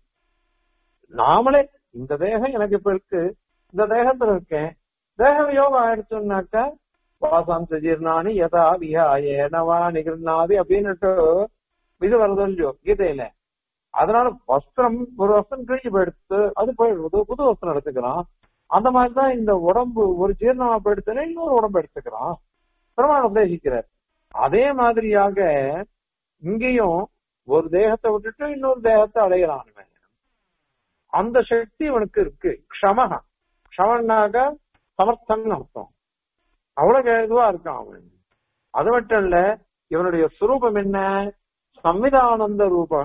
நாமளே இந்த தேகம் எனக்கு இப்ப இருக்கு இந்த தேகத்துல இருக்கேன் தேக யோகம் ஆயிடுச்சுன்னாக்கா வாசாம் சஜீர்ணானி யதா விஹாயேனவா நிகிருநாதி அப்படின்னுட்டு இது வருது இல்லையோ கீதையில அதனால வஸ்திரம் ஒரு வஸ்திரம் கிழிஞ்சு போயிடுத்து அது போயிடுது புது வஸ்திரம் எடுத்துக்கிறான் அந்த மாதிரிதான் இந்த உடம்பு ஒரு ஜீரணமா போயிடுச்சுன்னா இன்னொரு உடம்பு எடுத்துக்கிறான் பெருமாள் உபதேசிக்கிறார் அதே மாதிரியாக இங்கேயும் ஒரு தேகத்தை விட்டுட்டு இன்னொரு தேகத்தை அடைகிறான் இவன். அந்த சக்தி இவனுக்கு இருக்கு க்ஷமஹ க்ஷமன்னாக சமர்த்தன் அர்த்தம் அவ்வளவு இதுவா இருக்கான் அவன் அது மட்டும் இல்ல இவனுடைய சுரூபம் என்ன சம்விதானந்த ரூபக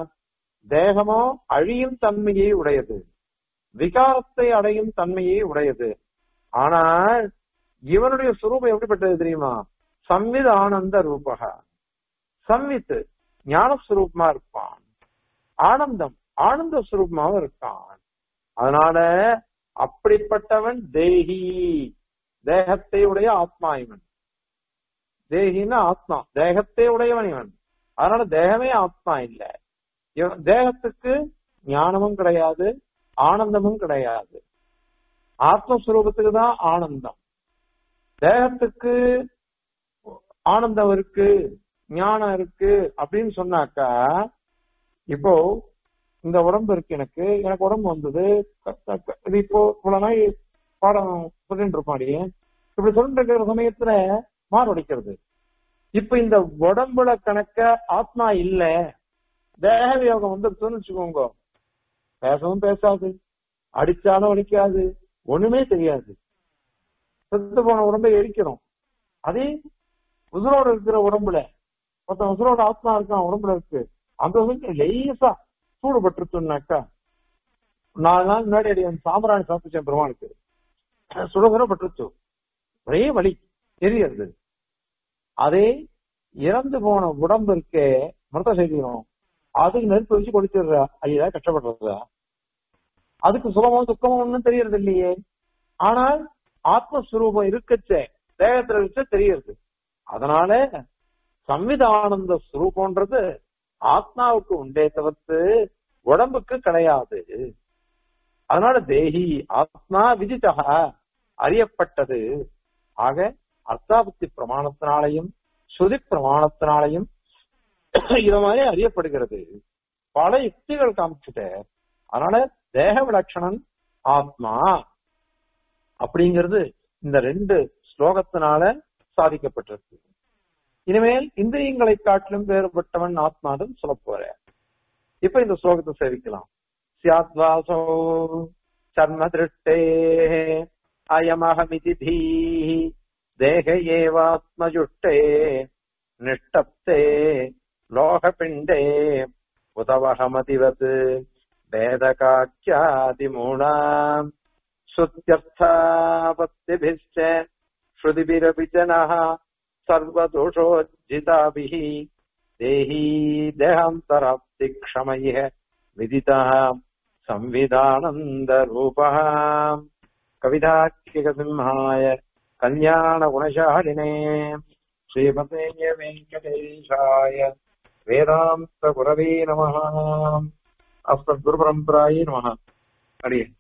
தேகமோ அழியும் தன்மையை உடையது விகாரத்தை அடையும் தன்மையை உடையது ஆனால் இவனுடைய சுரூபம் எப்படிப்பட்டது தெரியுமா சம்வித் ஆனந்த ரூபக சம்வித் ஞானஸ்வரூபமா இருப்பான் ஆனந்தம் ஆனந்த சுரூபமாவும் இருக்கான் அதனால அப்படிப்பட்டவன் தேகி தேகத்தை உடைய ஆத்மா இவன் தேகின்னா ஆத்மா தேகத்தை உடையவன் இவன் அதனால தேகமே ஆத்மா இல்ல இவன் தேகத்துக்கு ஞானமும் கிடையாது ஆனந்தமும் கிடையாது ஆத்மஸ்வரூபத்துக்கு தான் ஆனந்தம் தேகத்துக்கு ஆனந்தம் இருக்கு ஞானம் இருக்கு அப்படின்னு சொன்னாக்கா இப்போ இந்த உடம்பு இருக்கு எனக்கு எனக்கு உடம்பு வந்தது க- க- க- இது இப்போ இவ்வளவு நாள் பாடம் சொல்லிட்டு இருப்பாடி இப்படி சொல்லிட்டு இருக்கிற சமயத்துல மாரடைக்கிறது இப்ப இந்த உடம்புல கணக்க ஆத்மா இல்ல தேக வியோகம் வந்துருச்சுன்னு வச்சுக்கோங்க பேசவும் பேசாது அடிச்சாலும் அடிக்காது ஒண்ணுமே தெரியாது செத்து போன உடம்பை எரிக்கிறோம் அதே உசுரோட இருக்கிற உடம்புல மொத்தம் உசுரோட ஆத்மா இருக்கான் உடம்புல இருக்கு அந்த வந்து லேசா சூடு பட்டுருச்சுன்னாக்கா நாலு நாள் முன்னாடி அடி அந்த சாம்பிராணி சாப்பிச்சேன் பெருமானுக்கு சுட சுட பட்டுருச்சு ஒரே வலி எரியறது அதே இறந்து போன உடம்பு இருக்கே மிருத சரீரம் அதுக்கு நெருப்பு வச்சு கொடுத்துடுறா ஐயா கஷ்டப்படுறதா அதுக்கு சுகமோ துக்கமோ ஒண்ணும் தெரியறது இல்லையே ஆனால் ஆத்மஸ்வரூபம் இருக்கச்சே தேகத்துல வச்ச தெரியறது அதனால சம்விதானந்த ஸ்வரூபம்ன்றது ஆத்மாவுக்கு உண்டே தவிர்த்து உடம்புக்கு கிடையாது அதனால தேகி ஆத்மா விதிதா அறியப்பட்டது ஆக அர்த்தாபத்தி பிரமாணத்தினாலையும் ஸ்ருதி பிரமாணத்தினாலையும் இத மாதிரி அறியப்படுகிறது பல யுக்திகள் காமிச்சுட்ட அதனால தேக விலட்சணன் ஆத்மா அப்படிங்கிறது இந்த ரெண்டு ஸ்லோகத்தினால சாதிக்கப்பட்டிருக்கு இனிமேல் இந்திரியங்களை காட்டிலும் வேறுபட்டவன் ஆத்மாதம் சொல்ல போற இப்ப இந்த ஸ்லோகத்தை சேவிக்கலாம் சியாத்வாசோ சர்ம திருஷ்டே அயமஹமிதி தீஹி தேக ஏவாத்மஜுஷ்டே நிஷ்டப்தே லோகபிண்டே உதவஹமதிவத் வேதகாக்கியாதிமூணாம் श्रुत्यर्थापत्तिभिश्च श्रुतिभिरपि च नः सर्वदोषोज्जिताभिः देही देहान्तराप्तिक्षमयः विदितः संविधानन्दरूपः कवितात्मिकसिंहाय कल्याणगुणशालिने श्रीमते वेङ्कटेशाय वेदान्तगुरवे नमः अस्मद्गुरुपरम्परायै नमः हरि